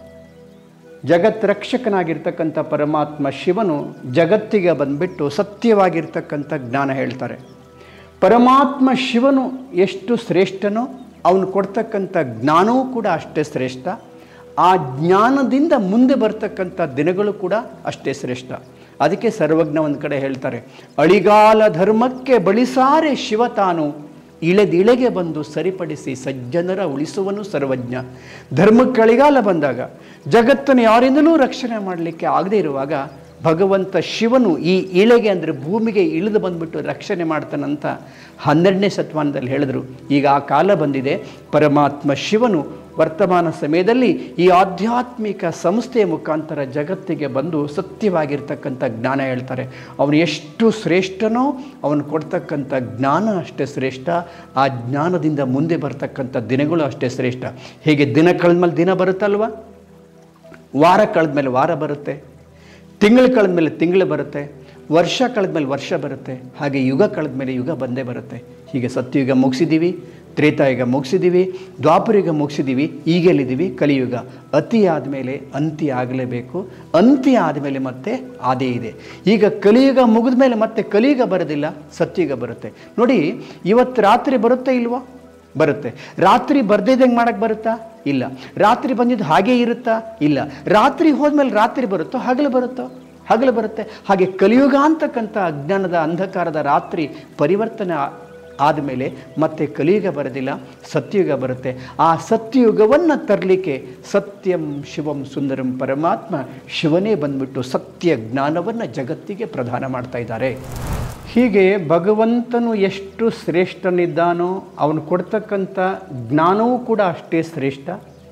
A: ಜಗತ್ ರಕ್ಷಕನಾಗಿರ್ತಕ್ಕಂಥ ಪರಮಾತ್ಮ ಶಿವನು ಜಗತ್ತಿಗೆ ಬಂದ್ಬಿಟ್ಟು ಸತ್ಯವಾಗಿರ್ತಕ್ಕಂಥ ಜ್ಞಾನ ಹೇಳ್ತಾರೆ ಪರಮಾತ್ಮ ಶಿವನು ಎಷ್ಟು ಶ್ರೇಷ್ಠನೋ ಅವನು ಕೊಡ್ತಕ್ಕಂಥ ಜ್ಞಾನವೂ ಕೂಡ ಅಷ್ಟೇ ಶ್ರೇಷ್ಠ ಆ ಜ್ಞಾನದಿಂದ ಮುಂದೆ ಬರ್ತಕ್ಕಂಥ ದಿನಗಳು ಕೂಡ ಅಷ್ಟೇ ಶ್ರೇಷ್ಠ ಅದಕ್ಕೆ ಸರ್ವಜ್ಞ ಒಂದು ಕಡೆ ಹೇಳ್ತಾರೆ ಅಳಿಗಾಲ ಧರ್ಮಕ್ಕೆ ಬಳಿಸಾರೆ ಶಿವ ತಾನು ಇಳೆದಿಳೆಗೆ ಬಂದು ಸರಿಪಡಿಸಿ ಸಜ್ಜನರ ಉಳಿಸುವನು ಸರ್ವಜ್ಞ ಧರ್ಮಕ್ಕೆ ಅಳಿಗಾಲ ಬಂದಾಗ ಜಗತ್ತನ್ನು ಯಾರಿಂದಲೂ ರಕ್ಷಣೆ ಮಾಡಲಿಕ್ಕೆ ಆಗದೇ ಇರುವಾಗ ಭಗವಂತ ಶಿವನು ಈ ಇಳೆಗೆ ಅಂದರೆ ಭೂಮಿಗೆ ಇಳಿದು ಬಂದ್ಬಿಟ್ಟು ರಕ್ಷಣೆ ಮಾಡ್ತಾನಂತ ಹನ್ನೆರಡನೇ ಶತಮಾನದಲ್ಲಿ ಹೇಳಿದರು ಈಗ ಆ ಕಾಲ ಬಂದಿದೆ ಪರಮಾತ್ಮ ಶಿವನು ವರ್ತಮಾನ ಸಮಯದಲ್ಲಿ ಈ ಆಧ್ಯಾತ್ಮಿಕ ಸಂಸ್ಥೆಯ ಮುಖಾಂತರ ಜಗತ್ತಿಗೆ ಬಂದು ಸತ್ಯವಾಗಿರ್ತಕ್ಕಂಥ ಜ್ಞಾನ ಹೇಳ್ತಾರೆ ಅವನು ಎಷ್ಟು ಶ್ರೇಷ್ಠನೋ ಅವನು ಕೊಡ್ತಕ್ಕಂಥ ಜ್ಞಾನ ಅಷ್ಟೇ ಶ್ರೇಷ್ಠ ಆ ಜ್ಞಾನದಿಂದ ಮುಂದೆ ಬರ್ತಕ್ಕಂಥ ದಿನಗಳು ಅಷ್ಟೇ ಶ್ರೇಷ್ಠ ಹೇಗೆ ದಿನ ಕಳೆದ್ಮೇಲೆ ದಿನ ಬರುತ್ತಲ್ವ ವಾರ ಕಳೆದ್ಮೇಲೆ ವಾರ ಬರುತ್ತೆ ತಿಂಗಳು ಕಳೆದ್ಮೇಲೆ ತಿಂಗಳು ಬರುತ್ತೆ ವರ್ಷ ಕಳೆದ್ಮೇಲೆ ವರ್ಷ ಬರುತ್ತೆ ಹಾಗೆ ಯುಗ ಕಳೆದ್ಮೇಲೆ ಯುಗ ಬಂದೇ ಬರುತ್ತೆ ಹೀಗೆ ಸತ್ಯಯುಗ ಮುಗಿಸಿದ್ದೀವಿ ತ್ರೇತಾಯುಗ ಮುಗಿಸಿದ್ದೀವಿ ದ್ವಾಪರಯುಗ ಮುಗಿಸಿದ್ದೀವಿ ಈಗೆಲ್ಲಿದ್ದೀವಿ ಕಲಿಯುಗ ಅತಿ ಆದಮೇಲೆ ಅಂತ್ಯ ಆಗಲೇಬೇಕು ಅಂತ್ಯ ಆದಮೇಲೆ ಮತ್ತೆ ಆದೇ ಇದೆ ಈಗ ಕಲಿಯುಗ ಮುಗಿದ ಮೇಲೆ ಮತ್ತೆ ಕಲಿಯುಗ ಬರೋದಿಲ್ಲ ಸತ್ಯಯುಗ ಬರುತ್ತೆ ನೋಡಿ ಇವತ್ತು ರಾತ್ರಿ ಬರುತ್ತೆ ಇಲ್ವಾ ಬರುತ್ತೆ ರಾತ್ರಿ ಬರ್ದಿದ್ದಂಗೆ ಮಾಡಕ್ಕೆ ಬರುತ್ತಾ ಇಲ್ಲ ರಾತ್ರಿ ಬಂದಿದ್ದು ಹಾಗೇ ಇರುತ್ತಾ ಇಲ್ಲ ರಾತ್ರಿ ಹೋದ್ಮೇಲೆ ರಾತ್ರಿ ಬರುತ್ತೋ ಹಗಲು ಬರುತ್ತೋ ಹಗಲು ಬರುತ್ತೆ ಹಾಗೆ ಕಲಿಯುಗ ಅಂತಕ್ಕಂಥ ಅಜ್ಞಾನದ ಅಂಧಕಾರದ ರಾತ್ರಿ ಪರಿವರ್ತನೆ ಆ- ಆದಮೇಲೆ ಮತ್ತೆ ಕಲಿಯುಗ ಬರೋದಿಲ್ಲ ಸತ್ಯಯುಗ ಬರುತ್ತೆ ಆ ಸತ್ಯಯುಗವನ್ನು ತರಲಿಕ್ಕೆ ಸತ್ಯಂ ಶಿವಂ ಸುಂದರಂ ಪರಮಾತ್ಮ ಶಿವನೇ ಬಂದ್ಬಿಟ್ಟು ಸತ್ಯ ಜ್ಞಾನವನ್ನು ಜಗತ್ತಿಗೆ ಪ್ರದಾನ ಮಾಡ್ತಾ ಇದ್ದಾರೆ ಹೀಗೆ ಭಗವಂತನು ಎಷ್ಟು ಶ್ರೇಷ್ಠನಿದ್ದಾನೋ ಅವನು ಕೊಡ್ತಕ್ಕಂಥ ಜ್ಞಾನವೂ ಕೂಡ ಅಷ್ಟೇ ಶ್ರೇಷ್ಠ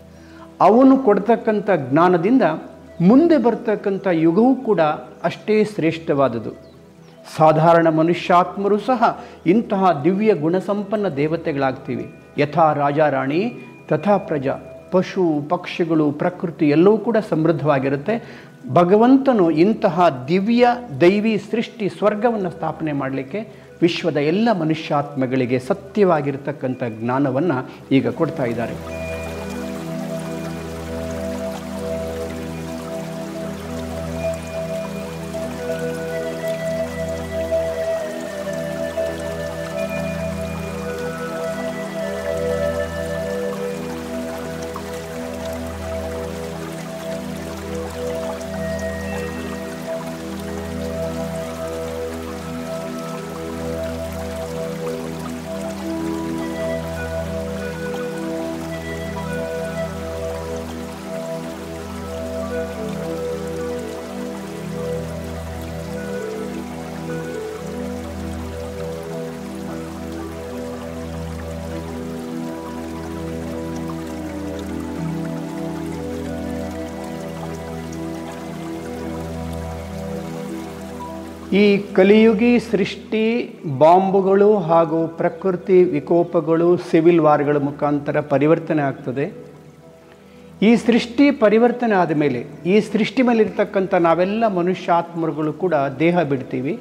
A: ಅವನು ಕೊಡ್ತಕ್ಕಂಥ ಜ್ಞಾನದಿಂದ ಮುಂದೆ ಬರ್ತಕ್ಕಂಥ ಯುಗವೂ ಕೂಡ ಅಷ್ಟೇ ಶ್ರೇಷ್ಠವಾದುದು ಸಾಧಾರಣ ಮನುಷ್ಯಾತ್ಮರು ಸಹ ಇಂತಹ ದಿವ್ಯ ಗುಣಸಂಪನ್ನ ದೇವತೆಗಳಾಗ್ತೀವಿ ಯಥಾ ರಾಜಾರಾಣಿ ತಥಾ ಪ್ರಜಾ ಪಶು ಪಕ್ಷಿಗಳು ಪ್ರಕೃತಿ ಎಲ್ಲವೂ ಕೂಡ ಸಮೃದ್ಧವಾಗಿರುತ್ತೆ ಭಗವಂತನು ಇಂತಹ ದಿವ್ಯ ದೈವಿ ಸೃಷ್ಟಿ ಸ್ವರ್ಗವನ್ನು ಸ್ಥಾಪನೆ ಮಾಡಲಿಕ್ಕೆ ವಿಶ್ವದ ಎಲ್ಲ ಮನುಷ್ಯಾತ್ಮಗಳಿಗೆ ಸತ್ಯವಾಗಿರ್ತಕ್ಕಂಥ ಜ್ಞಾನವನ್ನು ಈಗ ಕೊಡ್ತಾ ಇದ್ದಾರೆ ಈ ಕಲಿಯುಗಿ ಸೃಷ್ಟಿ ಬಾಂಬುಗಳು ಹಾಗೂ ಪ್ರಕೃತಿ ವಿಕೋಪಗಳು ಸಿವಿಲ್ ವಾರ್ಗಳ ಮುಖಾಂತರ ಪರಿವರ್ತನೆ ಆಗ್ತದೆ ಈ ಸೃಷ್ಟಿ ಪರಿವರ್ತನೆ ಆದಮೇಲೆ ಈ ಸೃಷ್ಟಿ ಮೇಲಿರ್ತಕ್ಕಂಥ ನಾವೆಲ್ಲ ಮನುಷ್ಯಾತ್ಮರುಗಳು ಕೂಡ ದೇಹ ಬಿಡ್ತೀವಿ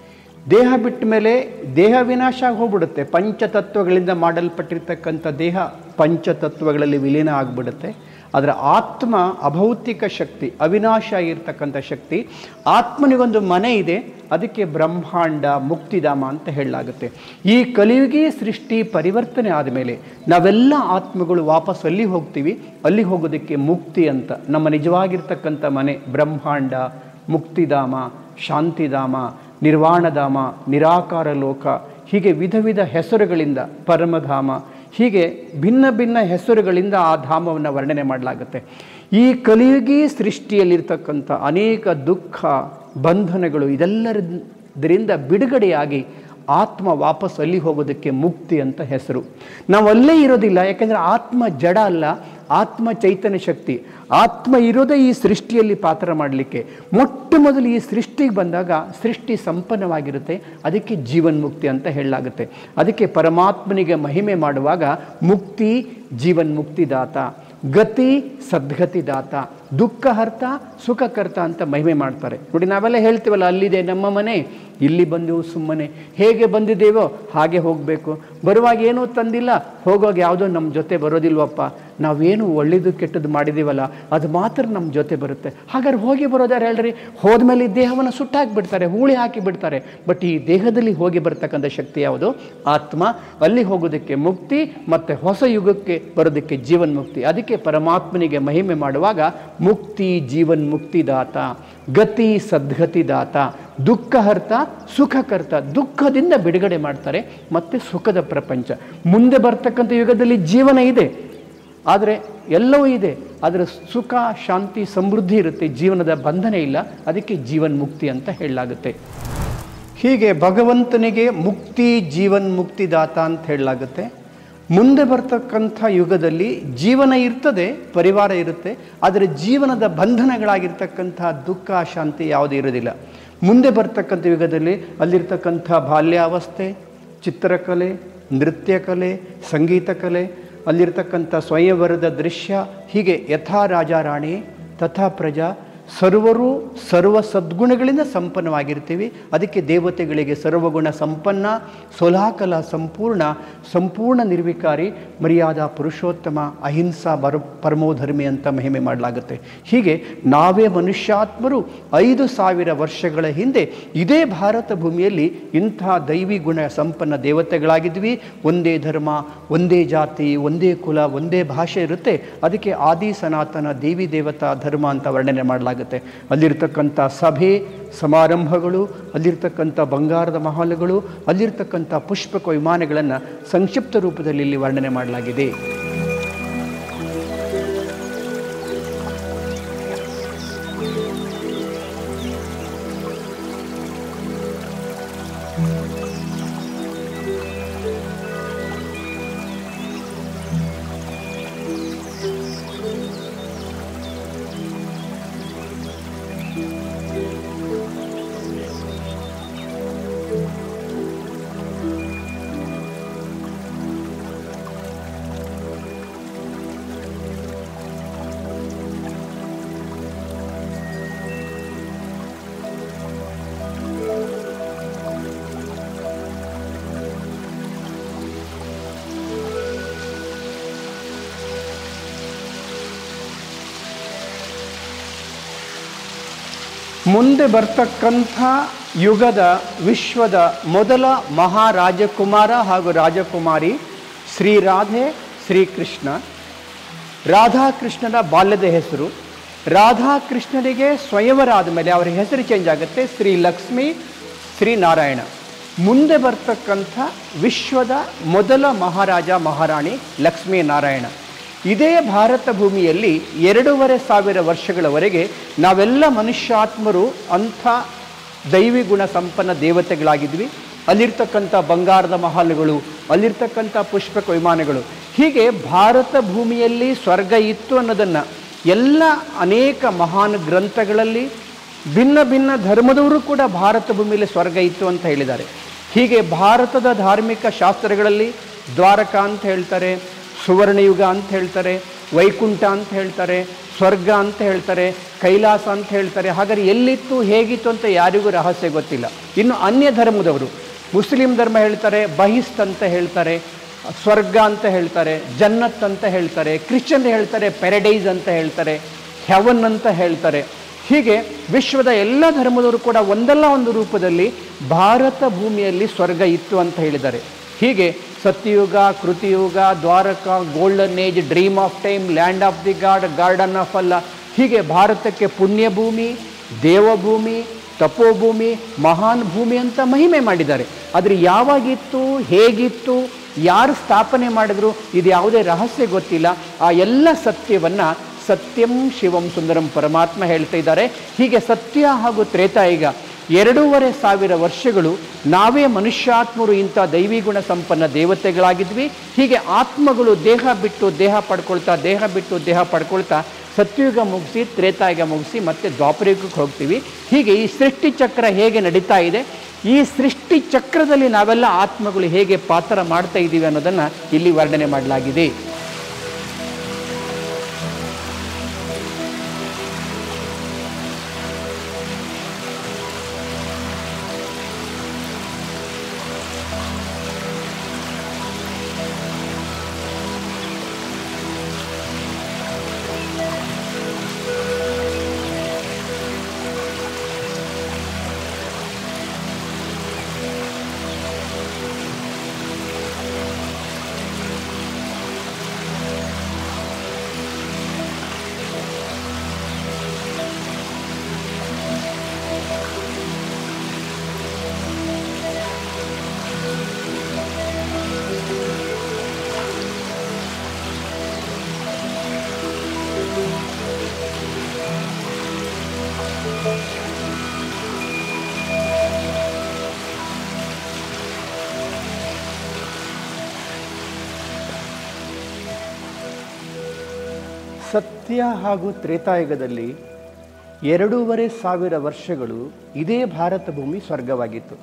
A: ದೇಹ ಬಿಟ್ಟ ಮೇಲೆ ದೇಹ ವಿನಾಶ ಆಗಿ ಹೋಗ್ಬಿಡುತ್ತೆ ಪಂಚತತ್ವಗಳಿಂದ ಮಾಡಲ್ಪಟ್ಟಿರ್ತಕ್ಕಂಥ ದೇಹ ಪಂಚತತ್ವಗಳಲ್ಲಿ ವಿಲೀನ ಆಗಿಬಿಡುತ್ತೆ ಅದರ ಆತ್ಮ ಅಭೌತಿಕ ಶಕ್ತಿ ಅವಿನಾಶ ಆಗಿರ್ತಕ್ಕಂಥ ಶಕ್ತಿ ಆತ್ಮನಿಗೊಂದು ಮನೆ ಇದೆ ಅದಕ್ಕೆ ಬ್ರಹ್ಮಾಂಡ ಮುಕ್ತಿಧಾಮ ಅಂತ ಹೇಳಲಾಗುತ್ತೆ ಈ ಕಲಿಯುಗಿ ಸೃಷ್ಟಿ ಪರಿವರ್ತನೆ ಆದಮೇಲೆ ನಾವೆಲ್ಲ ಆತ್ಮಗಳು ವಾಪಸ್ ಅಲ್ಲಿ ಹೋಗ್ತೀವಿ ಅಲ್ಲಿ ಹೋಗೋದಕ್ಕೆ ಮುಕ್ತಿ ಅಂತ ನಮ್ಮ ನಿಜವಾಗಿರ್ತಕ್ಕಂಥ ಮನೆ ಬ್ರಹ್ಮಾಂಡ ಮುಕ್ತಿಧಾಮ ಶಾಂತಿಧಾಮ ನಿರ್ವಾಣಧಾಮ ನಿರಾಕಾರ ಲೋಕ ಹೀಗೆ ವಿಧ ವಿಧ ಹೆಸರುಗಳಿಂದ ಪರಮಧಾಮ ಹೀಗೆ ಭಿನ್ನ ಭಿನ್ನ ಹೆಸರುಗಳಿಂದ ಆ ಧಾಮವನ್ನು ವರ್ಣನೆ ಮಾಡಲಾಗುತ್ತೆ ಈ ಕಲಿಯುಗಿ ಸೃಷ್ಟಿಯಲ್ಲಿರ್ತಕ್ಕಂಥ ಅನೇಕ ದುಃಖ ಬಂಧನಗಳು ಇದೆಲ್ಲದರಿಂದ ಬಿಡುಗಡೆಯಾಗಿ ಆತ್ಮ ವಾಪಸ್ ಅಲ್ಲಿ ಹೋಗೋದಕ್ಕೆ ಮುಕ್ತಿ ಅಂತ ಹೆಸರು ನಾವು ಅಲ್ಲೇ ಇರೋದಿಲ್ಲ ಯಾಕೆಂದರೆ ಆತ್ಮ ಜಡ ಅಲ್ಲ ಆತ್ಮ ಚೈತನ್ಯ ಶಕ್ತಿ ಆತ್ಮ ಇರೋದೇ ಈ ಸೃಷ್ಟಿಯಲ್ಲಿ ಪಾತ್ರ ಮಾಡಲಿಕ್ಕೆ ಮೊಟ್ಟ ಮೊದಲು ಈ ಸೃಷ್ಟಿಗೆ ಬಂದಾಗ ಸೃಷ್ಟಿ ಸಂಪನ್ನವಾಗಿರುತ್ತೆ ಅದಕ್ಕೆ ಜೀವನ್ಮುಕ್ತಿ ಅಂತ ಹೇಳಲಾಗುತ್ತೆ ಅದಕ್ಕೆ ಪರಮಾತ್ಮನಿಗೆ ಮಹಿಮೆ ಮಾಡುವಾಗ ಮುಕ್ತಿ ಜೀವನ್ಮುಕ್ತಿದಾತ ಗತಿ ಸದ್ಗತಿದಾತ ದುಃಖಹರ್ತ ಸುಖಕರ್ತ ಅಂತ ಮಹಿಮೆ ಮಾಡ್ತಾರೆ ನೋಡಿ ನಾವೆಲ್ಲ ಹೇಳ್ತೀವಲ್ಲ ಅಲ್ಲಿದೆ ನಮ್ಮ ಮನೆ ಇಲ್ಲಿ ಬಂದೆವು ಸುಮ್ಮನೆ ಹೇಗೆ ಬಂದಿದ್ದೇವೋ ಹಾಗೆ ಹೋಗಬೇಕು ಬರುವಾಗ ಏನೂ ತಂದಿಲ್ಲ ಹೋಗುವಾಗ ಯಾವುದೋ ನಮ್ಮ ಜೊತೆ ಬರೋದಿಲ್ವಪ್ಪ ನಾವೇನು ಒಳ್ಳೇದು ಕೆಟ್ಟದ್ದು ಮಾಡಿದ್ದೀವಲ್ಲ ಅದು ಮಾತ್ರ ನಮ್ಮ ಜೊತೆ ಬರುತ್ತೆ ಹಾಗಾದ್ರೆ ಹೋಗಿ ಬರೋದಾರು ಹೇಳ್ರಿ ಹೋದ್ಮೇಲೆ ಈ ದೇಹವನ್ನು ಸುಟ್ಟಾಕಿಬಿಡ್ತಾರೆ ಹೂಳಿ ಹಾಕಿ ಬಿಡ್ತಾರೆ ಬಟ್ ಈ ದೇಹದಲ್ಲಿ ಹೋಗಿ ಬರ್ತಕ್ಕಂಥ ಶಕ್ತಿ ಯಾವುದು ಆತ್ಮ ಅಲ್ಲಿ ಹೋಗೋದಕ್ಕೆ ಮುಕ್ತಿ ಮತ್ತು ಹೊಸ ಯುಗಕ್ಕೆ ಬರೋದಕ್ಕೆ ಜೀವನ್ ಮುಕ್ತಿ ಅದಕ್ಕೆ ಪರಮಾತ್ಮನಿಗೆ ಮಹಿಮೆ ಮಾಡುವಾಗ ಮುಕ್ತಿ ಜೀವನ್ ಮುಕ್ತಿದಾತ ಗತಿ ಸದ್ಗತಿದಾತ ದುಃಖಹರ್ತ ಸುಖಕರ್ತ ದುಃಖದಿಂದ ಬಿಡುಗಡೆ ಮಾಡ್ತಾರೆ ಮತ್ತು ಸುಖದ ಪ್ರಪಂಚ ಮುಂದೆ ಬರ್ತಕ್ಕಂಥ ಯುಗದಲ್ಲಿ ಜೀವನ ಇದೆ ಆದರೆ ಎಲ್ಲವೂ ಇದೆ ಅದರ ಸುಖ ಶಾಂತಿ ಸಮೃದ್ಧಿ ಇರುತ್ತೆ ಜೀವನದ ಬಂಧನ ಇಲ್ಲ ಅದಕ್ಕೆ ಜೀವನ್ ಮುಕ್ತಿ ಅಂತ ಹೇಳಲಾಗುತ್ತೆ ಹೀಗೆ ಭಗವಂತನಿಗೆ ಮುಕ್ತಿ ಜೀವನ್ ಮುಕ್ತಿದಾತ ಅಂತ ಹೇಳಲಾಗುತ್ತೆ ಮುಂದೆ ಬರ್ತಕ್ಕಂಥ ಯುಗದಲ್ಲಿ ಜೀವನ ಇರ್ತದೆ ಪರಿವಾರ ಇರುತ್ತೆ ಆದರೆ ಜೀವನದ ಬಂಧನಗಳಾಗಿರ್ತಕ್ಕಂಥ ದುಃಖ ಶಾಂತಿ ಯಾವುದೇ ಇರೋದಿಲ್ಲ ಮುಂದೆ ಬರ್ತಕ್ಕಂಥ ಯುಗದಲ್ಲಿ ಅಲ್ಲಿರ್ತಕ್ಕಂಥ ಬಾಲ್ಯಾವಸ್ಥೆ ಚಿತ್ರಕಲೆ ನೃತ್ಯ ಕಲೆ ಸಂಗೀತ ಕಲೆ ಅಲ್ಲಿರ್ತಕ್ಕಂಥ ಸ್ವಯಂವರದ ದೃಶ್ಯ ಹೀಗೆ ಯಥಾ ರಾಜ ರಾಣಿ ತಥಾ ಪ್ರಜಾ ಸರ್ವರು ಸರ್ವ ಸದ್ಗುಣಗಳಿಂದ ಸಂಪನ್ನವಾಗಿರ್ತೀವಿ ಅದಕ್ಕೆ ದೇವತೆಗಳಿಗೆ ಸರ್ವಗುಣ ಸಂಪನ್ನ ಸೋಲಾಕಲ ಸಂಪೂರ್ಣ ಸಂಪೂರ್ಣ ನಿರ್ವಿಕಾರಿ ಮರ್ಯಾದಾ ಪುರುಷೋತ್ತಮ ಅಹಿಂಸಾ ಬರ ಪರಮೋಧರ್ಮಿ ಅಂತ ಮಹಿಮೆ ಮಾಡಲಾಗುತ್ತೆ ಹೀಗೆ ನಾವೇ ಮನುಷ್ಯಾತ್ಮರು ಐದು ಸಾವಿರ ವರ್ಷಗಳ ಹಿಂದೆ ಇದೇ ಭಾರತ ಭೂಮಿಯಲ್ಲಿ ಇಂಥ ದೈವಿ ಗುಣ ಸಂಪನ್ನ ದೇವತೆಗಳಾಗಿದ್ವಿ ಒಂದೇ ಧರ್ಮ ಒಂದೇ ಜಾತಿ ಒಂದೇ ಕುಲ ಒಂದೇ ಭಾಷೆ ಇರುತ್ತೆ ಅದಕ್ಕೆ ಆದಿ ಸನಾತನ ದೇವಿ ದೇವತಾ ಧರ್ಮ ಅಂತ ವರ್ಣನೆ ಮಾಡಲಾಗುತ್ತೆ ಅಲ್ಲಿರ್ತಕ್ಕಂಥ ಸಭೆ ಸಮಾರಂಭಗಳು ಅಲ್ಲಿರ್ತಕ್ಕಂಥ ಬಂಗಾರದ ಮಹಲುಗಳು ಅಲ್ಲಿರ್ತಕ್ಕಂಥ ಪುಷ್ಪಕ ವಿಮಾನಗಳನ್ನು ಸಂಕ್ಷಿಪ್ತ ರೂಪದಲ್ಲಿ ಇಲ್ಲಿ ವರ್ಣನೆ ಮಾಡಲಾಗಿದೆ ಮುಂದೆ ಬರ್ತಕ್ಕಂಥ ಯುಗದ ವಿಶ್ವದ ಮೊದಲ ಮಹಾರಾಜಕುಮಾರ ಹಾಗೂ ರಾಜಕುಮಾರಿ ಶ್ರೀರಾಧೆ ಶ್ರೀಕೃಷ್ಣ ರಾಧಾಕೃಷ್ಣನ ಬಾಲ್ಯದ ಹೆಸರು ರಾಧಾಕೃಷ್ಣನಿಗೆ ಸ್ವಯಂವರ ಆದಮೇಲೆ ಅವರ ಹೆಸರು ಚೇಂಜ್ ಆಗುತ್ತೆ ಶ್ರೀ ಲಕ್ಷ್ಮಿ ಶ್ರೀನಾರಾಯಣ ಮುಂದೆ ಬರ್ತಕ್ಕಂಥ ವಿಶ್ವದ ಮೊದಲ ಮಹಾರಾಜ ಮಹಾರಾಣಿ ಲಕ್ಷ್ಮೀನಾರಾಯಣ ಇದೇ ಭಾರತ ಭೂಮಿಯಲ್ಲಿ ಎರಡೂವರೆ ಸಾವಿರ ವರ್ಷಗಳವರೆಗೆ ನಾವೆಲ್ಲ ಮನುಷ್ಯಾತ್ಮರು ಅಂಥ ದೈವಿ ಗುಣ ಸಂಪನ್ನ ದೇವತೆಗಳಾಗಿದ್ವಿ ಅಲ್ಲಿರ್ತಕ್ಕಂಥ ಬಂಗಾರದ ಮಹಲುಗಳು ಅಲ್ಲಿರ್ತಕ್ಕಂಥ ಪುಷ್ಪಕ ವಿಮಾನಗಳು ಹೀಗೆ ಭಾರತ ಭೂಮಿಯಲ್ಲಿ ಸ್ವರ್ಗ ಇತ್ತು ಅನ್ನೋದನ್ನು ಎಲ್ಲ ಅನೇಕ ಮಹಾನ್ ಗ್ರಂಥಗಳಲ್ಲಿ ಭಿನ್ನ ಭಿನ್ನ ಧರ್ಮದವರು ಕೂಡ ಭಾರತ ಭೂಮಿಯಲ್ಲಿ ಸ್ವರ್ಗ ಇತ್ತು ಅಂತ ಹೇಳಿದ್ದಾರೆ ಹೀಗೆ ಭಾರತದ ಧಾರ್ಮಿಕ ಶಾಸ್ತ್ರಗಳಲ್ಲಿ ದ್ವಾರಕ ಅಂತ ಹೇಳ್ತಾರೆ ಸುವರ್ಣಯುಗ ಅಂತ ಹೇಳ್ತಾರೆ ವೈಕುಂಠ ಅಂತ ಹೇಳ್ತಾರೆ ಸ್ವರ್ಗ ಅಂತ ಹೇಳ್ತಾರೆ ಕೈಲಾಸ ಅಂತ ಹೇಳ್ತಾರೆ ಹಾಗಾದ್ರೆ ಎಲ್ಲಿತ್ತು ಹೇಗಿತ್ತು ಅಂತ ಯಾರಿಗೂ ರಹಸ್ಯ ಗೊತ್ತಿಲ್ಲ ಇನ್ನು ಅನ್ಯ ಧರ್ಮದವರು ಮುಸ್ಲಿಂ ಧರ್ಮ ಹೇಳ್ತಾರೆ ಬಹಿಸ್ತ್ ಅಂತ ಹೇಳ್ತಾರೆ ಸ್ವರ್ಗ ಅಂತ ಹೇಳ್ತಾರೆ ಜನ್ನತ್ ಅಂತ ಹೇಳ್ತಾರೆ ಕ್ರಿಶ್ಚಿಯನ್ ಹೇಳ್ತಾರೆ ಪ್ಯಾರಡೈಸ್ ಅಂತ ಹೇಳ್ತಾರೆ ಹೆವನ್ ಅಂತ ಹೇಳ್ತಾರೆ ಹೀಗೆ ವಿಶ್ವದ ಎಲ್ಲ ಧರ್ಮದವರು ಕೂಡ ಒಂದಲ್ಲ ಒಂದು ರೂಪದಲ್ಲಿ ಭಾರತ ಭೂಮಿಯಲ್ಲಿ ಸ್ವರ್ಗ ಇತ್ತು ಅಂತ ಹೇಳಿದ್ದಾರೆ ಹೀಗೆ ಸತ್ಯಯುಗ ಕೃತಿಯುಗ ದ್ವಾರಕ golden age dream of time land of the god garden of ಅಲ್ಲ ಹೀಗೆ ಭಾರತಕ್ಕೆ ಪುಣ್ಯಭೂಮಿ ದೇವಭೂಮಿ ತಪೋಭೂಮಿ ಮಹಾನ್ ಭೂಮಿ ಅಂತ ಮಹಿಮೆ ಮಾಡಿದ್ದಾರೆ ಆದರೆ ಯಾವಾಗಿತ್ತು ಹೇಗಿತ್ತು ಯಾರು ಸ್ಥಾಪನೆ ಮಾಡಿದ್ರು ಇದು ಯಾವುದೇ ರಹಸ್ಯ ಗೊತ್ತಿಲ್ಲ ಆ ಎಲ್ಲ ಸತ್ಯವನ್ನು ಸತ್ಯಂ ಶಿವಂ ಸುಂದರಂ ಪರಮಾತ್ಮ ಹೇಳ್ತಾ ಇದ್ದಾರೆ ಹೀಗೆ ಸತ್ಯ ಹಾಗೂ ತ್ರೇತಾಯುಗ ಎರಡೂವರೆ ಸಾವಿರ ವರ್ಷಗಳು ನಾವೇ ಮನುಷ್ಯಾತ್ಮರು ಇಂಥ ದೈವಿ ಗುಣ ಸಂಪನ್ನ ದೇವತೆಗಳಾಗಿದ್ವಿ ಹೀಗೆ ಆತ್ಮಗಳು ದೇಹ ಬಿಟ್ಟು ದೇಹ ಪಡ್ಕೊಳ್ತಾ ದೇಹ ಬಿಟ್ಟು ದೇಹ ಪಡ್ಕೊಳ್ತಾ ಸತ್ಯಯುಗ ಮುಗಿಸಿ ತ್ರೇತಾಯುಗ ಮುಗಿಸಿ ಮತ್ತೆ ದ್ವಾಪರಯುಗಕ್ಕೆ ಹೋಗ್ತೀವಿ ಹೀಗೆ ಈ ಸೃಷ್ಟಿ ಚಕ್ರ ಹೇಗೆ ನಡೀತಾ ಇದೆ ಈ ಸೃಷ್ಟಿ ಚಕ್ರದಲ್ಲಿ ನಾವೆಲ್ಲ ಆತ್ಮಗಳು ಹೇಗೆ ಪಾತ್ರ ಮಾಡ್ತಾ ಇದ್ದೀವಿ ಅನ್ನೋದನ್ನು ಇಲ್ಲಿ ವರ್ಣನೆ ಮಾಡಲಾಗಿದೆ ಸತ್ಯ ಹಾಗೂ ತ್ರೇತಾಯುಗದಲ್ಲಿ ಎರಡೂವರೆ ಸಾವಿರ ವರ್ಷಗಳು ಇದೇ ಭಾರತ ಭೂಮಿ ಸ್ವರ್ಗವಾಗಿತ್ತು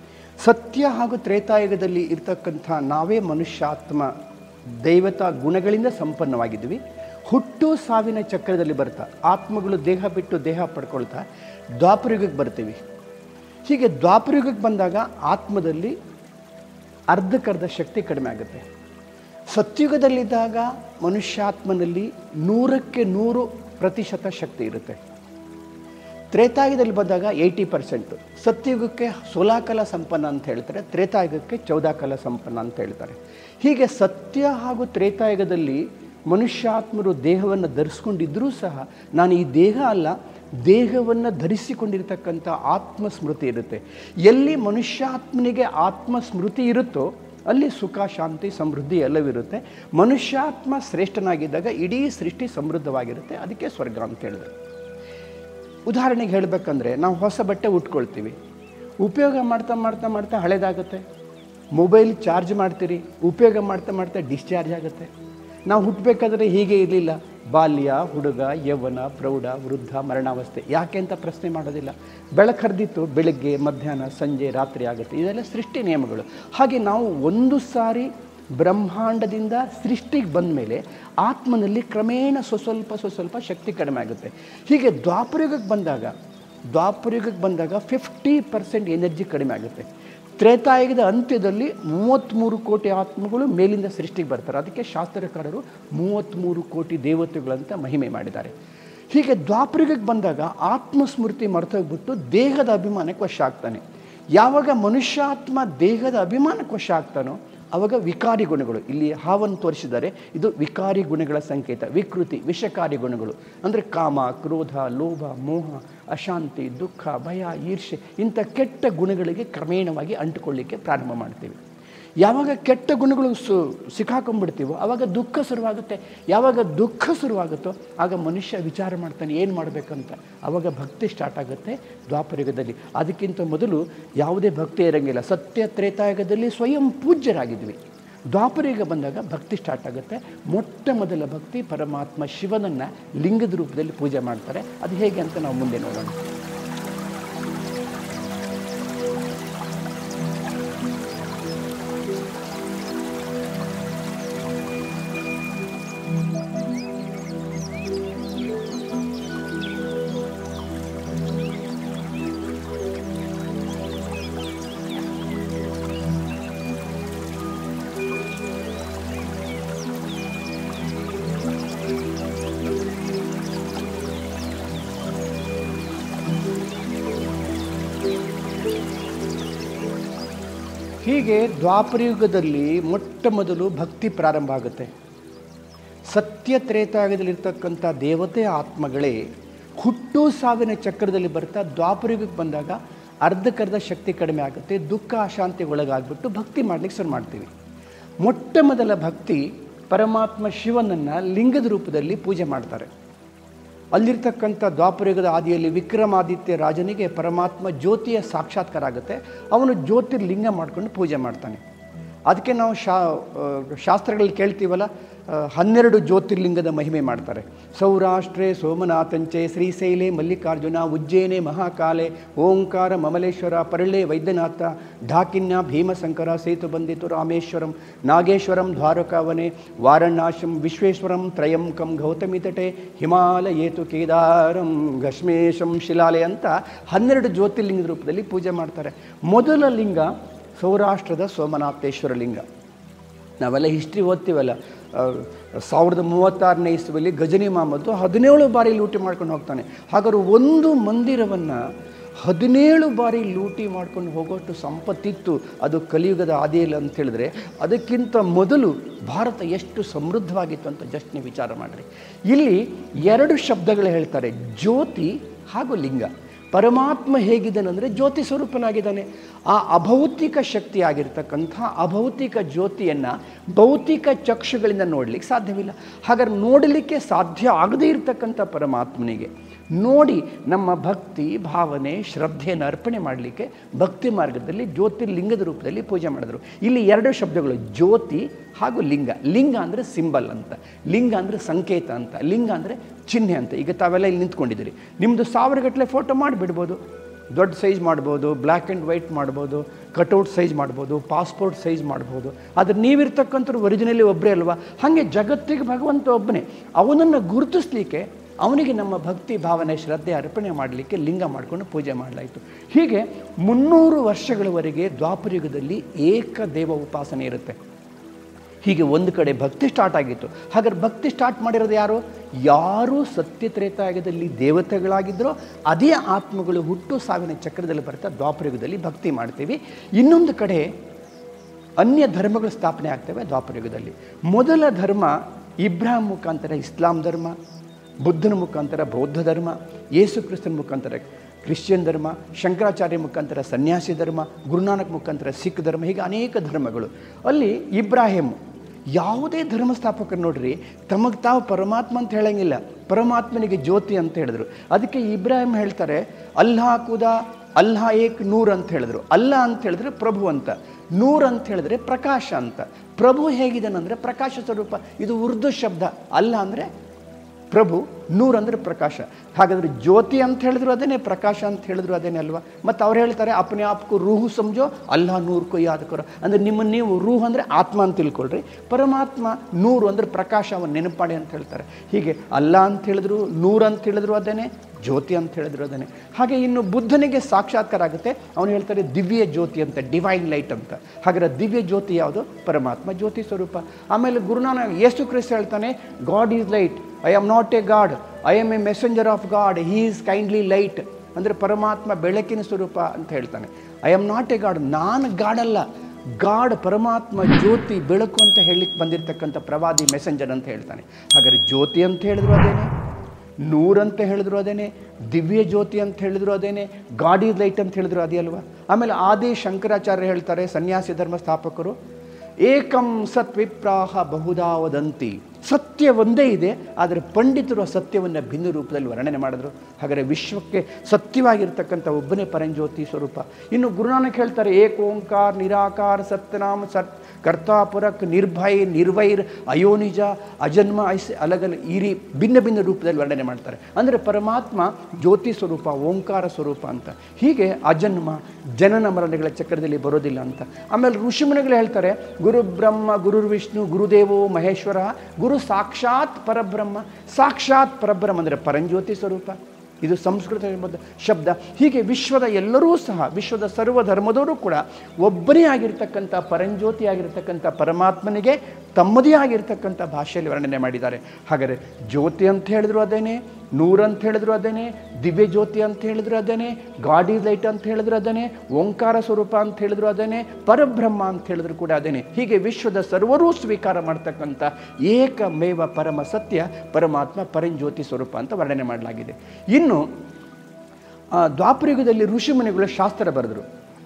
A: ಸತ್ಯ ಹಾಗೂ ತ್ರೇತಾಯುಗದಲ್ಲಿ ಇರ್ತಕ್ಕಂಥ ನಾವೇ ಮನುಷ್ಯಾತ್ಮ ದೈವತಾ ಗುಣಗಳಿಂದ ಸಂಪನ್ನವಾಗಿದ್ವಿ ಹುಟ್ಟು ಸಾವಿನ ಚಕ್ರದಲ್ಲಿ ಬರ್ತಾ ಆತ್ಮಗಳು ದೇಹ ಬಿಟ್ಟು ದೇಹ ಪಡ್ಕೊಳ್ತಾ ದ್ವಾಪರಯುಗಕ್ಕೆ ಬರ್ತೀವಿ ಹೀಗೆ ದ್ವಾಪರಯುಗಕ್ಕೆ ಬಂದಾಗ ಆತ್ಮದಲ್ಲಿ ಅರ್ಧಕ್ಕರ್ಧ ಶಕ್ತಿ ಕಡಿಮೆ ಆಗುತ್ತೆ ಸತ್ಯುಗದಲ್ಲಿದ್ದಾಗ ಮನುಷ್ಯಾತ್ಮನಲ್ಲಿ ನೂರಕ್ಕೆ ನೂರು ಪ್ರತಿಶತ ಶಕ್ತಿ ಇರುತ್ತೆ ತ್ರೇತಾಯುಗದಲ್ಲಿ ಬಂದಾಗ ಏಯ್ಟಿ ಪರ್ಸೆಂಟು ಸತ್ಯುಗಕ್ಕೆ ಸೋಲಾಕಲ ಸಂಪನ್ನ ಅಂತ ಹೇಳ್ತಾರೆ ತ್ರೇತಾಯುಗಕ್ಕೆ ಚೌದಾಕಲ ಸಂಪನ್ನ ಅಂತ ಹೇಳ್ತಾರೆ ಹೀಗೆ ಸತ್ಯ ಹಾಗೂ ತ್ರೇತಾಯುಗದಲ್ಲಿ ಮನುಷ್ಯಾತ್ಮರು ದೇಹವನ್ನು ಧರಿಸ್ಕೊಂಡಿದ್ದರೂ ಸಹ ನಾನು ಈ ದೇಹ ಅಲ್ಲ ದೇಹವನ್ನು ಧರಿಸಿಕೊಂಡಿರ್ತಕ್ಕಂಥ ಆತ್ಮಸ್ಮೃತಿ ಇರುತ್ತೆ ಎಲ್ಲಿ ಮನುಷ್ಯಾತ್ಮನಿಗೆ ಆತ್ಮಸ್ಮೃತಿ ಇರುತ್ತೋ ಅಲ್ಲಿ ಸುಖ ಶಾಂತಿ ಸಮೃದ್ಧಿ ಎಲ್ಲವಿರುತ್ತೆ ಮನುಷ್ಯಾತ್ಮ ಶ್ರೇಷ್ಠನಾಗಿದ್ದಾಗ ಇಡೀ ಸೃಷ್ಟಿ ಸಮೃದ್ಧವಾಗಿರುತ್ತೆ ಅದಕ್ಕೆ ಸ್ವರ್ಗ ಅಂತ ಹೇಳಿದ್ರು ಉದಾಹರಣೆಗೆ ಹೇಳಬೇಕಂದ್ರೆ ನಾವು ಹೊಸ ಬಟ್ಟೆ ಉಟ್ಕೊಳ್ತೀವಿ ಉಪಯೋಗ ಮಾಡ್ತಾ ಮಾಡ್ತಾ ಮಾಡ್ತಾ ಹಳೇದಾಗುತ್ತೆ ಮೊಬೈಲ್ ಚಾರ್ಜ್ ಮಾಡ್ತೀರಿ ಉಪಯೋಗ ಮಾಡ್ತಾ ಮಾಡ್ತಾ ಡಿಸ್ಚಾರ್ಜ್ ಆಗುತ್ತೆ ನಾವು ಹುಟ್ಟಬೇಕಾದ್ರೆ ಹೀಗೆ ಇರಲಿಲ್ಲ ಬಾಲ್ಯ ಹುಡುಗ ಯೌವನ ಪ್ರೌಢ ವೃದ್ಧ ಮರಣಾವಸ್ಥೆ ಯಾಕೆ ಅಂತ ಪ್ರಶ್ನೆ ಮಾಡೋದಿಲ್ಲ ಬೆಳಕು ಹರಿದಿತ್ತು ಬೆಳಗ್ಗೆ ಮಧ್ಯಾಹ್ನ ಸಂಜೆ ರಾತ್ರಿ ಆಗುತ್ತೆ ಇದೆಲ್ಲ ಸೃಷ್ಟಿ ನಿಯಮಗಳು ಹಾಗೆ ನಾವು ಒಂದು ಸಾರಿ ಬ್ರಹ್ಮಾಂಡದಿಂದ ಸೃಷ್ಟಿಗೆ ಬಂದ ಮೇಲೆ ಆತ್ಮನಲ್ಲಿ ಕ್ರಮೇಣ ಸ್ವಸ್ವಲ್ಪ ಸ್ವಸ್ವಲ್ಪ ಶಕ್ತಿ ಕಡಿಮೆ ಆಗುತ್ತೆ ಹೀಗೆ ದ್ವಾಪರಯುಗಕ್ಕೆ ಬಂದಾಗ ದ್ವಾಪರಯುಗಕ್ಕೆ ಬಂದಾಗ ಫಿಫ್ಟಿ ಪರ್ಸೆಂಟ್ ಎನರ್ಜಿ ಕಡಿಮೆ ಆಗುತ್ತೆ ತ್ರೇತಾಯುಗದ ಅಂತ್ಯದಲ್ಲಿ ಮೂವತ್ತ್ಮೂರು ಕೋಟಿ ಆತ್ಮಗಳು ಮೇಲಿಂದ ಸೃಷ್ಟಿಗೆ ಬರ್ತಾರೆ ಅದಕ್ಕೆ ಶಾಸ್ತ್ರಕಾರರು ಮೂವತ್ತ್ಮೂರು ಕೋಟಿ ದೇವತೆಗಳಂತ ಮಹಿಮೆ ಮಾಡಿದ್ದಾರೆ ಹೀಗೆ ದ್ವಾಪರಯುಗಕ್ಕೆ ಬಂದಾಗ ಆತ್ಮಸ್ಮೃತಿ ಮರ್ತೋಗ್ಬಿಟ್ಟು ದೇಹದ ಅಭಿಮಾನಕ್ಕೆ ವಶ ಆಗ್ತಾನೆ ಯಾವಾಗ ಮನುಷ್ಯಾತ್ಮ ದೇಹದ ಅಭಿಮಾನಕ್ಕೆ ವಶ ಆಗ್ತಾನೋ ಅವಾಗ ವಿಕಾರಿ ಗುಣಗಳು ಇಲ್ಲಿ ಹಾವನ್ನು ತೋರಿಸಿದ್ದಾರೆ ಇದು ವಿಕಾರಿ ಗುಣಗಳ ಸಂಕೇತ ವಿಕೃತಿ ವಿಷಕಾರಿ ಗುಣಗಳು ಅಂದರೆ ಕಾಮ ಕ್ರೋಧ ಲೋಭ ಮೋಹ ಅಶಾಂತಿ ದುಃಖ ಭಯ ಈರ್ಷೆ ಇಂಥ ಕೆಟ್ಟ ಗುಣಗಳಿಗೆ ಕ್ರಮೇಣವಾಗಿ ಅಂಟುಕೊಳ್ಳಿಕ್ಕೆ ಪ್ರಾರಂಭ ಮಾಡ್ತೀವಿ ಯಾವಾಗ ಕೆಟ್ಟ ಗುಣಗಳು ಸು ಸಿಕ್ಕಾಕೊಂಡ್ಬಿಡ್ತೀವೋ ಆವಾಗ ದುಃಖ ಶುರುವಾಗುತ್ತೆ ಯಾವಾಗ ದುಃಖ ಶುರುವಾಗುತ್ತೋ ಆಗ ಮನುಷ್ಯ ವಿಚಾರ ಮಾಡ್ತಾನೆ ಏನು ಮಾಡಬೇಕಂತ ಆವಾಗ ಭಕ್ತಿ ಸ್ಟಾರ್ಟ್ ಆಗುತ್ತೆ ದ್ವಾಪರಯುಗದಲ್ಲಿ ಅದಕ್ಕಿಂತ ಮೊದಲು ಯಾವುದೇ ಭಕ್ತಿ ಇರೋಂಗಿಲ್ಲ ಸತ್ಯ ತ್ರೇತಾಯುಗದಲ್ಲಿ ಸ್ವಯಂ ಪೂಜ್ಯರಾಗಿದ್ವಿ ದ್ವಾಪರಯುಗ ಬಂದಾಗ ಭಕ್ತಿ ಸ್ಟಾರ್ಟ್ ಆಗುತ್ತೆ ಮೊಟ್ಟ ಮೊದಲ ಭಕ್ತಿ ಪರಮಾತ್ಮ ಶಿವನನ್ನು ಲಿಂಗದ ರೂಪದಲ್ಲಿ ಪೂಜೆ ಮಾಡ್ತಾರೆ ಅದು ಹೇಗೆ ಅಂತ ನಾವು ಮುಂದೆ ನೋಡೋಣ ಹೀಗೆ ದ್ವಾಪರಯುಗದಲ್ಲಿ ಮೊಟ್ಟ ಮೊದಲು ಭಕ್ತಿ ಪ್ರಾರಂಭ ಆಗುತ್ತೆ ಸತ್ಯ ತ್ರೇತಾಯುಗದಲ್ಲಿರ್ತಕ್ಕಂಥ ದೇವತೆ ಆತ್ಮಗಳೇ ಹುಟ್ಟು ಸಾವಿನ ಚಕ್ರದಲ್ಲಿ ಬರ್ತಾ ದ್ವಾಪರಯುಗಕ್ಕೆ ಬಂದಾಗ ಅರ್ಧಕ್ಕರ್ಧ ಶಕ್ತಿ ಕಡಿಮೆ ಆಗುತ್ತೆ ದುಃಖ ಅಶಾಂತಿಗೆ ಒಳಗಾಗ್ಬಿಟ್ಟು ಭಕ್ತಿ ಮಾಡ್ಲಿಕ್ಕೆ ಶುರು ಮಾಡ್ತೀವಿ ಮೊಟ್ಟ ಮೊದಲ ಭಕ್ತಿ ಪರಮಾತ್ಮ ಶಿವನನ್ನು ಲಿಂಗದ ರೂಪದಲ್ಲಿ ಪೂಜೆ ಮಾಡ್ತಾರೆ ಅಲ್ಲಿರ್ತಕ್ಕಂಥ ದ್ವಾಪರಯುಗದ ಆದಿಯಲ್ಲಿ ವಿಕ್ರಮಾದಿತ್ಯ ರಾಜನಿಗೆ ಪರಮಾತ್ಮ ಜ್ಯೋತಿಯ ಸಾಕ್ಷಾತ್ಕಾರ ಆಗುತ್ತೆ ಅವನು ಜ್ಯೋತಿರ್ಲಿಂಗ ಮಾಡ್ಕೊಂಡು ಪೂಜೆ ಮಾಡ್ತಾನೆ ಅದಕ್ಕೆ ನಾವು ಶಾ ಆ, ಶಾಸ್ತ್ರಗಳಲ್ಲಿ ಕೇಳ್ತೀವಲ್ಲ ಆ, ಹನ್ನೆರಡು ಜ್ಯೋತಿರ್ಲಿಂಗದ ಮಹಿಮೆ ಮಾಡ್ತಾರೆ ಸೌರಾಷ್ಟ್ರೇ ಸೋಮನಾಥಂಚೆ ಶ್ರೀಶೈಲೆ ಮಲ್ಲಿಕಾರ್ಜುನ ಉಜ್ಜೇನೆ ಮಹಾಕಾಲೆ ಓಂಕಾರ ಮಮಲೇಶ್ವರ ಪರಳೆ ವೈದ್ಯನಾಥ ಢಾಕಿನ್ಯ ಭೀಮಶಂಕರ ಸೇತು ಬಂದಿತು ರಾಮೇಶ್ವರಂ ನಾಗೇಶ್ವರಂ ದ್ವಾರಕಾವನೆ ವಾರಣಾಶಂ ವಿಶ್ವೇಶ್ವರಂ ತ್ರಯಂಕಂ ಗೌತಮಿ ತಟೆ ಹಿಮಾಲಯೇತು ಕೇದಾರಂ ಗಶ್ಮೇಶಂ ಶಿಲಾಲೆ ಅಂತ ಹನ್ನೆರಡು ಜ್ಯೋತಿರ್ಲಿಂಗದ ರೂಪದಲ್ಲಿ ಪೂಜೆ ಮಾಡ್ತಾರೆ ಮೊದಲ ಲಿಂಗ ಸೌರಾಷ್ಟ್ರದ ಸೋಮನಾಥೇಶ್ವರ ಲಿಂಗ ನಾವೆಲ್ಲ ಹಿಸ್ಟ್ರಿ ಓದ್ತೀವಲ್ಲ ಆ, ಸಾವಿರದ ಮೂವತ್ತಾರನೇ ಇಸ್ವಿಯಲ್ಲಿ ಗಜನಿ ಮಹಮ್ಮದ್ದು ಹದಿನೇಳು ಬಾರಿ ಲೂಟಿ ಮಾಡ್ಕೊಂಡು ಹೋಗ್ತಾನೆ ಹಾಗಾದ್ರೆ ಒಂದು ಮಂದಿರವನ್ನು ಹದಿನೇಳು ಬಾರಿ ಲೂಟಿ ಮಾಡ್ಕೊಂಡು ಹೋಗೋಷ್ಟು ಸಂಪತ್ತಿತ್ತು ಅದು ಕಲಿಯುಗದ ಆದಿಯಲ್ಲಿ ಅಂತ ಹೇಳಿದ್ರೆ ಅದಕ್ಕಿಂತ ಮೊದಲು ಭಾರತ ಎಷ್ಟು ಸಮೃದ್ಧವಾಗಿತ್ತು ಅಂತ ಜಸ್ಟ್ ನೀವು ವಿಚಾರ ಮಾಡಿರಿ ಇಲ್ಲಿ ಎರಡು ಶಬ್ದಗಳು ಹೇಳ್ತಾರೆ ಜ್ಯೋತಿ ಹಾಗೂ ಲಿಂಗ ಪರಮಾತ್ಮ ಹೇಗಿದ್ದಾನಂದರೆ ಜ್ಯೋತಿ ಸ್ವರೂಪನಾಗಿದ್ದಾನೆ ಆ ಅಭೌತಿಕ ಶಕ್ತಿ ಆಗಿರ್ತಕ್ಕಂಥ ಅಭೌತಿಕ ಜ್ಯೋತಿಯನ್ನು ಭೌತಿಕ ಚಕ್ಷುಗಳಿಂದ ನೋಡಲಿಕ್ಕೆ ಸಾಧ್ಯವಿಲ್ಲ ಹಾಗಾದ್ರೆ ನೋಡಲಿಕ್ಕೆ ಸಾಧ್ಯ ಆಗದೇ ಇರತಕ್ಕಂಥ ಪರಮಾತ್ಮನಿಗೆ ನೋಡಿ ನಮ್ಮ ಭಕ್ತಿ ಭಾವನೆ ಶ್ರದ್ಧೆಯನ್ನು ಅರ್ಪಣೆ ಮಾಡಲಿಕ್ಕೆ ಭಕ್ತಿ ಮಾರ್ಗದಲ್ಲಿ ಜ್ಯೋತಿರ್ಲಿಂಗದ ರೂಪದಲ್ಲಿ ಪೂಜೆ ಮಾಡಿದ್ರು ಇಲ್ಲಿ ಎರಡು ಶಬ್ದಗಳು ಜ್ಯೋತಿ ಹಾಗೂ ಲಿಂಗ ಲಿಂಗ ಅಂದರೆ ಸಿಂಬಲ್ ಅಂತ ಲಿಂಗ ಅಂದರೆ ಸಂಕೇತ ಅಂತ ಲಿಂಗ ಅಂದರೆ ಚಿಹ್ನೆ ಅಂತ ಈಗ ತಾವೆಲ್ಲ ಇಲ್ಲಿ ನಿಂತ್ಕೊಂಡಿದ್ದೀರಿ ನಿಮ್ಮದು ಸಾವಿರಗಟ್ಟಲೆ ಫೋಟೋ ಮಾಡಿಬಿಡ್ಬೋದು ದೊಡ್ಡ ಸೈಜ್ ಮಾಡ್ಬೋದು ಬ್ಲ್ಯಾಕ್ ಆ್ಯಂಡ್ ವೈಟ್ ಮಾಡ್ಬೋದು ಕಟೌಟ್ ಸೈಜ್ ಮಾಡ್ಬೋದು ಪಾಸ್ಪೋರ್ಟ್ ಸೈಜ್ ಮಾಡ್ಬೋದು ಆದರೆ ನೀವಿರ್ತಕ್ಕಂಥವ್ರು ಒರಿಜಿನಲಿ ಒಬ್ಬರೇ ಅಲ್ವಾ ಹಾಗೆ ಜಗತ್ತಿಗೆ ಭಗವಂತ ಒಬ್ಬನೇ ಅವನನ್ನು ಗುರುತಿಸ್ಲಿಕ್ಕೆ ಅವನಿಗೆ ನಮ್ಮ ಭಕ್ತಿ ಭಾವನೆ ಶ್ರದ್ಧೆ ಅರ್ಪಣೆ ಮಾಡಲಿಕ್ಕೆ ಲಿಂಗ ಮಾಡಿಕೊಂಡು ಪೂಜೆ ಮಾಡಲಾಯಿತು ಹೀಗೆ ಮುನ್ನೂರು ವರ್ಷಗಳವರೆಗೆ ದ್ವಾಪರಯುಗದಲ್ಲಿ ಏಕದೇವ ಉಪಾಸನೆ ಇರುತ್ತೆ ಹೀಗೆ ಒಂದು ಕಡೆ ಭಕ್ತಿ ಸ್ಟಾರ್ಟ್ ಆಗಿತ್ತು ಹಾಗಾದ್ರೆ ಭಕ್ತಿ ಸ್ಟಾರ್ಟ್ ಮಾಡಿರೋದು ಯಾರು ಯಾರು ಸತ್ಯತ್ರೇತಾಯುಗದಲ್ಲಿ ದೇವತೆಗಳಾಗಿದ್ದರೋ ಅದೇ ಆತ್ಮಗಳು ಹುಟ್ಟು ಸಾವಿನ ಚಕ್ರದಲ್ಲಿ ಬರ್ತಾ ದ್ವಾಪರಯುಗದಲ್ಲಿ ಭಕ್ತಿ ಮಾಡ್ತೀವಿ ಇನ್ನೊಂದು ಕಡೆ ಅನ್ಯ ಧರ್ಮಗಳು ಸ್ಥಾಪನೆ ಆಗ್ತವೆ ದ್ವಾಪರಯುಗದಲ್ಲಿ ಮೊದಲ ಧರ್ಮ ಇಬ್ರಾಹಿಂ ಮುಖಾಂತರ ಇಸ್ಲಾಂ ಧರ್ಮ ಬುದ್ಧನ ಮುಖಾಂತರ ಬೌದ್ಧ ಧರ್ಮ ಯೇಸು ಕ್ರಿಸ್ತನ ಮುಖಾಂತರ ಕ್ರಿಶ್ಚಿಯನ್ ಧರ್ಮ ಶಂಕರಾಚಾರ್ಯ ಮುಖಾಂತರ ಸನ್ಯಾಸಿ ಧರ್ಮ ಗುರುನಾನಕ್ ಮುಖಾಂತರ ಸಿಖ್ ಧರ್ಮ ಹೀಗೆ ಅನೇಕ ಧರ್ಮಗಳು ಅಲ್ಲಿ ಇಬ್ರಾಹಿಂ ಯಾವುದೇ ಧರ್ಮ ಸ್ಥಾಪಕರು ನೋಡ್ರಿ ತಮಗೆ ತಾವು ಪರಮಾತ್ಮ ಅಂತ ಹೇಳಂಗಿಲ್ಲ ಪರಮಾತ್ಮನಿಗೆ ಜ್ಯೋತಿ ಅಂತ ಹೇಳಿದ್ರು ಅದಕ್ಕೆ ಇಬ್ರಾಹಿಂ ಹೇಳ್ತಾರೆ ಅಲ್ಲಾಹ ಖುದಾ ಅಲ್ಲಾಹ ಏಕ್ ನೂರ್ ಅಂತ ಹೇಳಿದ್ರು ಅಲ್ಲ ಅಂತ ಹೇಳಿದ್ರೆ ಪ್ರಭು ಅಂತ ನೂರ್ ಅಂತ ಹೇಳಿದ್ರೆ ಪ್ರಕಾಶ ಅಂತ ಪ್ರಭು ಹೇಗಿದ್ದಾನಂದ್ರೆ ಪ್ರಕಾಶ ಸ್ವರೂಪ ಇದು ಉರ್ದು ಶಬ್ದ ಅಲ್ಲ ಅಂದರೆ ಪ್ರಭು ನೂರ್ ಅಂದರೆ ಪ್ರಕಾಶ ಹಾಗಾದ್ರೆ ಜ್ಯೋತಿ ಅಂತ ಹೇಳಿದ್ರು ಅದೇನೆ ಪ್ರಕಾಶ ಅಂತ ಹೇಳಿದ್ರು ಅದೇನೆ ಅಲ್ವಾ ಮತ್ತು ಅವ್ರು ಹೇಳ್ತಾರೆ ಅಪನೆ ಆಪ್ಕು ರೂಹು ಸಮಜೋ ಅಲ್ಲ ನೂರು ಕೊ ಯಾದ ಕರೋ ಅಂದರೆ ನಿಮ್ಮನ್ನು ನೀವು ರೂಹ್ ಅಂದರೆ ಆತ್ಮ ಅಂತ ತಿಳ್ಕೊಳ್ರಿ ಪರಮಾತ್ಮ ನೂರು ಅಂದರೆ ಪ್ರಕಾಶ ಅವನು ನೆನಪಾಡಿ ಅಂತ ಹೇಳ್ತಾರೆ ಹೀಗೆ ಅಲ್ಲ ಅಂತ ಹೇಳಿದ್ರು ನೂರು ಅಂತ ಹೇಳಿದ್ರು ಅದೇನೆ ಜ್ಯೋತಿ ಅಂತ ಹೇಳಿದ್ರು ಅದೇನೆ ಹಾಗೆ ಇನ್ನು ಬುದ್ಧನಿಗೆ ಸಾಕ್ಷಾತ್ಕಾರ ಆಗುತ್ತೆ ಅವನು ಹೇಳ್ತಾರೆ ದಿವ್ಯ ಜ್ಯೋತಿ ಅಂತ ಡಿವೈನ್ ಲೈಟ್ ಅಂತ ಹಾಗಾದ್ರೆ ದಿವ್ಯ ಜ್ಯೋತಿ ಯಾವುದು ಪರಮಾತ್ಮ ಜ್ಯೋತಿ ಸ್ವರೂಪ ಆಮೇಲೆ ಗುರುನಾನಕ್ ಯೇಸು ಕ್ರಿಸ್ತ ಹೇಳ್ತಾನೆ God is light I am not a God I am a messenger of God he is kindly light ಅಂದರೆ ಪರಮಾತ್ಮ ಬೆಳಕಿನ ಸ್ವರೂಪ ಅಂತ ಹೇಳ್ತಾನೆ I am not a God ನಾನು ಗಾಡಲ್ಲ ಗಾಡ್ ಪರಮಾತ್ಮ ಜ್ಯೋತಿ ಬೆಳಕು ಅಂತ ಹೇಳಲಿಕ್ಕೆ ಬಂದಿರತಕ್ಕಂಥ ಪ್ರವಾದಿ ಮೆಸೆಂಜರ್ ಅಂತ ಹೇಳ್ತಾನೆ ಹಾಗಾದ್ರೆ ಜ್ಯೋತಿ ಅಂತ ಹೇಳಿದ್ರು ಅದೇನೆ ನೂರಂತ ಹೇಳಿದ್ರು ಅದೇನೆ ದಿವ್ಯ ಜ್ಯೋತಿ ಅಂತ ಹೇಳಿದ್ರು ಅದೇನೆ ಗಾಡ್ ಈಸ್ ಲೈಟ್ ಅಂತ ಹೇಳಿದ್ರು ಅದೇ ಅಲ್ವಾ ಆಮೇಲೆ ಆದಿ ಶಂಕರಾಚಾರ್ಯ ಹೇಳ್ತಾರೆ ಸನ್ಯಾಸಿ ಧರ್ಮ ಸ್ಥಾಪಕರು ಏಕಂ ಸತ್ವಿಪ್ರಾಹ ಬಹುದಾ ವದಂತಿ ಸತ್ಯ ಒಂದೇ ಇದೆ ಆದರೆ ಪಂಡಿತರು ಆ ಸತ್ಯವನ್ನು ಭಿನ್ನ ರೂಪದಲ್ಲಿ ವರ್ಣನೆ ಮಾಡಿದ್ರು ಹಾಗಾದರೆ ವಿಶ್ವಕ್ಕೆ ಸತ್ಯವಾಗಿರ್ತಕ್ಕಂಥ ಒಬ್ಬನೇ ಪರಂಜ್ಯೋತಿ ಸ್ವರೂಪ ಇನ್ನು ಗುರುನಾನಕ್ ಹೇಳ್ತಾರೆ ಏಕ್ ಓಂಕಾರ ನಿರಾಕಾರ ಸತ್ಯನಾಮ ಸತ್ ಕರ್ತಾಪುರಕ್ ನಿರ್ಭಯ್ ನಿರ್ವೈರ್ ಅಯೋನಿಜ ಅಜನ್ಮ ಐಸ್ ಅಲಗಲ್ ಈ ರೀ ಭಿನ್ನ ಭಿನ್ನ ರೂಪದಲ್ಲಿ ವರ್ಣನೆ ಮಾಡ್ತಾರೆ ಅಂದರೆ ಪರಮಾತ್ಮ ಜ್ಯೋತಿ ಸ್ವರೂಪ ಓಂಕಾರ ಸ್ವರೂಪ ಅಂತ ಹೀಗೆ ಅಜನ್ಮ ಜನನ ಮರಣಗಳ ಚಕ್ರದಲ್ಲಿ ಬರೋದಿಲ್ಲ ಅಂತ ಆಮೇಲೆ ಋಷಿಮುನಿಗಳು ಹೇಳ್ತಾರೆ ಗುರು ಬ್ರಹ್ಮ ಗುರು ವಿಷ್ಣು ಗುರುದೇವೋ ಮಹೇಶ್ವರ ಗುರು ಸಾಕ್ಷಾತ್ ಪರಬ್ರಹ್ಮ ಸಾಕ್ಷಾತ್ ಪರಬ್ರಹ್ಮ ಅಂದರೆ ಪರಂಜ್ಯೋತಿ ಸ್ವರೂಪ ಇದು ಸಂಸ್ಕೃತ ಎಂಬುದು ಶಬ್ದ ಹೀಗೆ ವಿಶ್ವದ ಎಲ್ಲರೂ ಸಹ ವಿಶ್ವದ ಸರ್ವ ಧರ್ಮದವರು ಕೂಡ ಒಬ್ಬನೇ ಆಗಿರ್ತಕ್ಕಂಥ ಪರಂಜ್ಯೋತಿ ಆಗಿರ್ತಕ್ಕಂಥ ಪರಮಾತ್ಮನಿಗೆ ತಮ್ಮದೇ ಆಗಿರ್ತಕ್ಕಂಥ ಭಾಷೆಯಲ್ಲಿ ವರ್ಣನೆ ಮಾಡಿದ್ದಾರೆ ಹಾಗಾದರೆ ಜ್ಯೋತಿ ಅಂತ ಹೇಳಿದ್ರು ಅದೇನೆ ನೂರ್ ಅಂತ ಹೇಳಿದ್ರು ಅದೇನೆ ದಿವ್ಯ ಜ್ಯೋತಿ ಅಂತ ಹೇಳಿದ್ರು ಅದೇನೆ ಗಾಡ್ ಈಸ್ ಲೈಟ್ ಅಂತ ಹೇಳಿದ್ರು ಅದೇನೆ ಓಂಕಾರ ಸ್ವರೂಪ ಅಂತ ಹೇಳಿದ್ರು ಅದೇನೆ ಪರಬ್ರಹ್ಮ ಅಂತ ಹೇಳಿದ್ರು ಕೂಡ ಅದೇನೆ ಹೀಗೆ ವಿಶ್ವದ ಸರ್ವರೂ ಸ್ವೀಕಾರ ಮಾಡ್ತಕ್ಕಂಥ ಏಕಮೇವ ಪರಮ ಸತ್ಯ ಪರಮಾತ್ಮ ಪರಂಜ್ಯೋತಿ ಸ್ವರೂಪ ಅಂತ ವರ್ಣನೆ ಮಾಡಲಾಗಿದೆ ಇನ್ನು ಆ, ದ್ವಾಪರಯುಗದಲ್ಲಿ ಋಷಿಮುನಿಗಳು ಶಾಸ್ತ್ರ ಬರೆದರು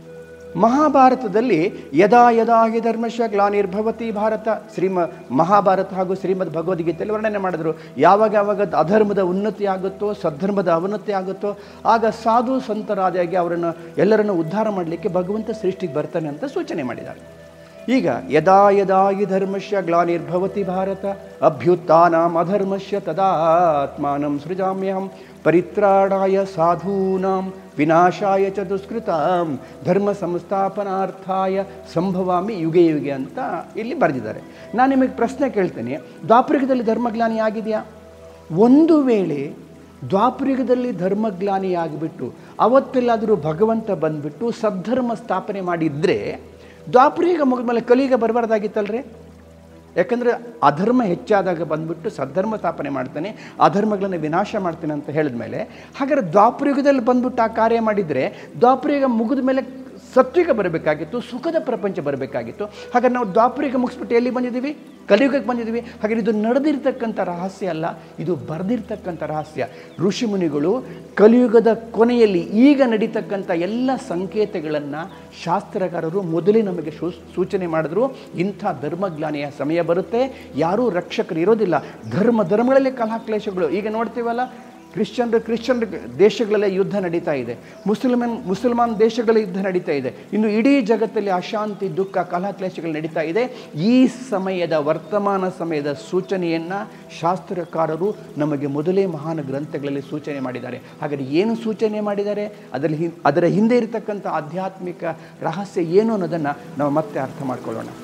A: ಮಹಾಭಾರತದಲ್ಲಿ ಯದಾ ಯದಾ ಹಿ ಧರ್ಮಶ ಗ್ಲಾನಿರ್ಭವತಿ ಭಾರತ ಶ್ರೀಮ ಮಹಾಭಾರತ ಹಾಗೂ ಶ್ರೀಮದ್ ಭಗವದ್ಗೀತೆಯಲ್ಲಿ ವರ್ಣನೆ ಮಾಡಿದ್ರು ಯಾವಾಗ ಯಾವಾಗ ಅಧರ್ಮದ ಉನ್ನತಿ ಆಗುತ್ತೋ ಸದ್ಧರ್ಮದ ಅವನತಿ ಆಗುತ್ತೋ ಆಗ ಸಾಧು ಸಂತರಾದಾಗಿ ಅವರನ್ನು ಎಲ್ಲರನ್ನು ಉದ್ಧಾರ ಮಾಡಲಿಕ್ಕೆ ಭಗವಂತ ಸೃಷ್ಟಿಗೆ ಬರ್ತಾನೆ ಅಂತ ಸೂಚನೆ ಮಾಡಿದ್ದಾರೆ ಈಗ ಯದಾ ಯದಾ ಹಿ ಧರ್ಮಶ್ಯ ಗ್ಲಾನಿರ್ಭವತಿ ಭಾರತ ಅಭ್ಯುತ್ಥಾನಾಂ ಅಧರ್ಮಶ್ಯ ತದಾತ್ಮಾನಂ ಸೃಜಾಮ್ಯಹಂ ಪರಿತ್ರಾಣಾಯ ಸಾಧೂನಾಂ ವಿನಾಶಾಯ ಚ ದುಷ್ಕೃತಾಂ ಧರ್ಮ ಸಂಸ್ಥಾಪನಾರ್ಥಾಯ ಸಂಭವಾಮಿ ಯುಗೆ ಯುಗೆ ಅಂತ ಇಲ್ಲಿ ಬರೆದಿದ್ದಾರೆ ನಾನು ನಿಮಗೆ ಪ್ರಶ್ನೆ ಕೇಳ್ತೇನೆ ದ್ವಾಪರಯುಗದಲ್ಲಿ ಧರ್ಮಗ್ಲಾನಿ ಆಗಿದೆಯಾ ಒಂದು ವೇಳೆ ದ್ವಾಪರಯುಗದಲ್ಲಿ ಧರ್ಮಗ್ಲಾನಿ ಆಗಿಬಿಟ್ಟು ಅವತ್ತೆಲ್ಲಾದರೂ ಭಗವಂತ ಬಂದ್ಬಿಟ್ಟು ಸದ್ಧರ್ಮ ಸ್ಥಾಪನೆ ಮಾಡಿದ್ರೆ ದ್ವಾಪರಯುಗ ಮುಗಿದ ಮೇಲೆ ಕಲಿಯುಗ ಬರಬಾರ್ದಾಗಿತ್ತಲ್ರಿ ಯಾಕಂದರೆ ಅಧರ್ಮ ಹೆಚ್ಚಾದಾಗ ಬಂದ್ಬಿಟ್ಟು ಸದ್ಧರ್ಮ ಸ್ಥಾಪನೆ ಮಾಡ್ತಾನೆ ಅಧರ್ಮಗಳನ್ನು ವಿನಾಶ ಮಾಡ್ತಾನೆ ಅಂತ ಹೇಳಿದ್ಮೇಲೆ ಹಾಗಾದ್ರೆ ದ್ವಾಪರಯುಗದಲ್ಲಿ ಬಂದ್ಬಿಟ್ಟು ಆ ಕಾರ್ಯ ಮಾಡಿದರೆ ದ್ವಾಪರಯುಗ ಮುಗಿದ ಮೇಲೆ ಸತ್ವಿಕ ಬರಬೇಕಾಗಿತ್ತು ಸುಖದ ಪ್ರಪಂಚ ಬರಬೇಕಾಗಿತ್ತು ಹಾಗಾದ್ರೆ ನಾವು ದ್ವಾಪರಯುಗ ಮುಗಿಸ್ಬಿಟ್ಟು ಎಲ್ಲಿ ಬಂದಿದ್ದೀವಿ ಕಲಿಯುಗಕ್ಕೆ ಬಂದಿದ್ದೀವಿ ಹಾಗಾದ್ರೆ ಇದು ನಡೆದಿರ್ತಕ್ಕಂಥ ರಹಸ್ಯ ಅಲ್ಲ ಇದು ಬರೆದಿರ್ತಕ್ಕಂಥ ರಹಸ್ಯ ಋಷಿಮುನಿಗಳು ಕಲಿಯುಗದ ಕೊನೆಯಲ್ಲಿ ಈಗ ನಡೀತಕ್ಕಂಥ ಎಲ್ಲ ಸಂಕೇತಗಳನ್ನು ಶಾಸ್ತ್ರಕಾರರು ಮೊದಲೇ ನಮಗೆ ಶೂ ಸೂಚನೆ ಮಾಡಿದ್ರು ಇಂಥ ಧರ್ಮಗ್ಲಾನಿಯ ಸಮಯ ಬರುತ್ತೆ ಯಾರೂ ರಕ್ಷಕರು ಇರೋದಿಲ್ಲ ಧರ್ಮ ಧರ್ಮಗಳಲ್ಲಿ ಕಲಹಾಕ್ಲೇಶಗಳು ಈಗ ನೋಡ್ತೀವಲ್ಲ ಕ್ರಿಶ್ಚಿಯನ್ರು ಕ್ರಿಶ್ಚಿಯನ್ ದೇಶಗಳಲ್ಲೇ ಯುದ್ಧ ನಡೀತಾ ಇದೆ ಮುಸಲ್ಮಾನ್ ಮುಸಲ್ಮಾನ್ ದೇಶಗಳ ಯುದ್ಧ ನಡೀತಾ ಇದೆ ಇನ್ನು ಇಡೀ ಜಗತ್ತಲ್ಲಿ ಅಶಾಂತಿ ದುಃಖ ಕಲಹಕ್ಲೇಶಗಳು ನಡೀತಾ ಇದೆ ಈ ಸಮಯದ ವರ್ತಮಾನ ಸಮಯದ ಸೂಚನೆಯನ್ನು ಶಾಸ್ತ್ರಕಾರರು ನಮಗೆ ಮೊದಲೇ ಮಹಾನ್ ಗ್ರಂಥಗಳಲ್ಲಿ ಸೂಚನೆ ಮಾಡಿದ್ದಾರೆ ಹಾಗಾದರೆ ಏನು ಸೂಚನೆ ಮಾಡಿದ್ದಾರೆ ಅದರಲ್ಲಿ ಹಿಂ ಅದರ ಹಿಂದೆ ಇರತಕ್ಕಂಥ ಆಧ್ಯಾತ್ಮಿಕ ರಹಸ್ಯ ಏನು ಅನ್ನೋದನ್ನು ನಾವು ಮತ್ತೆ ಅರ್ಥ ಮಾಡ್ಕೊಳ್ಳೋಣ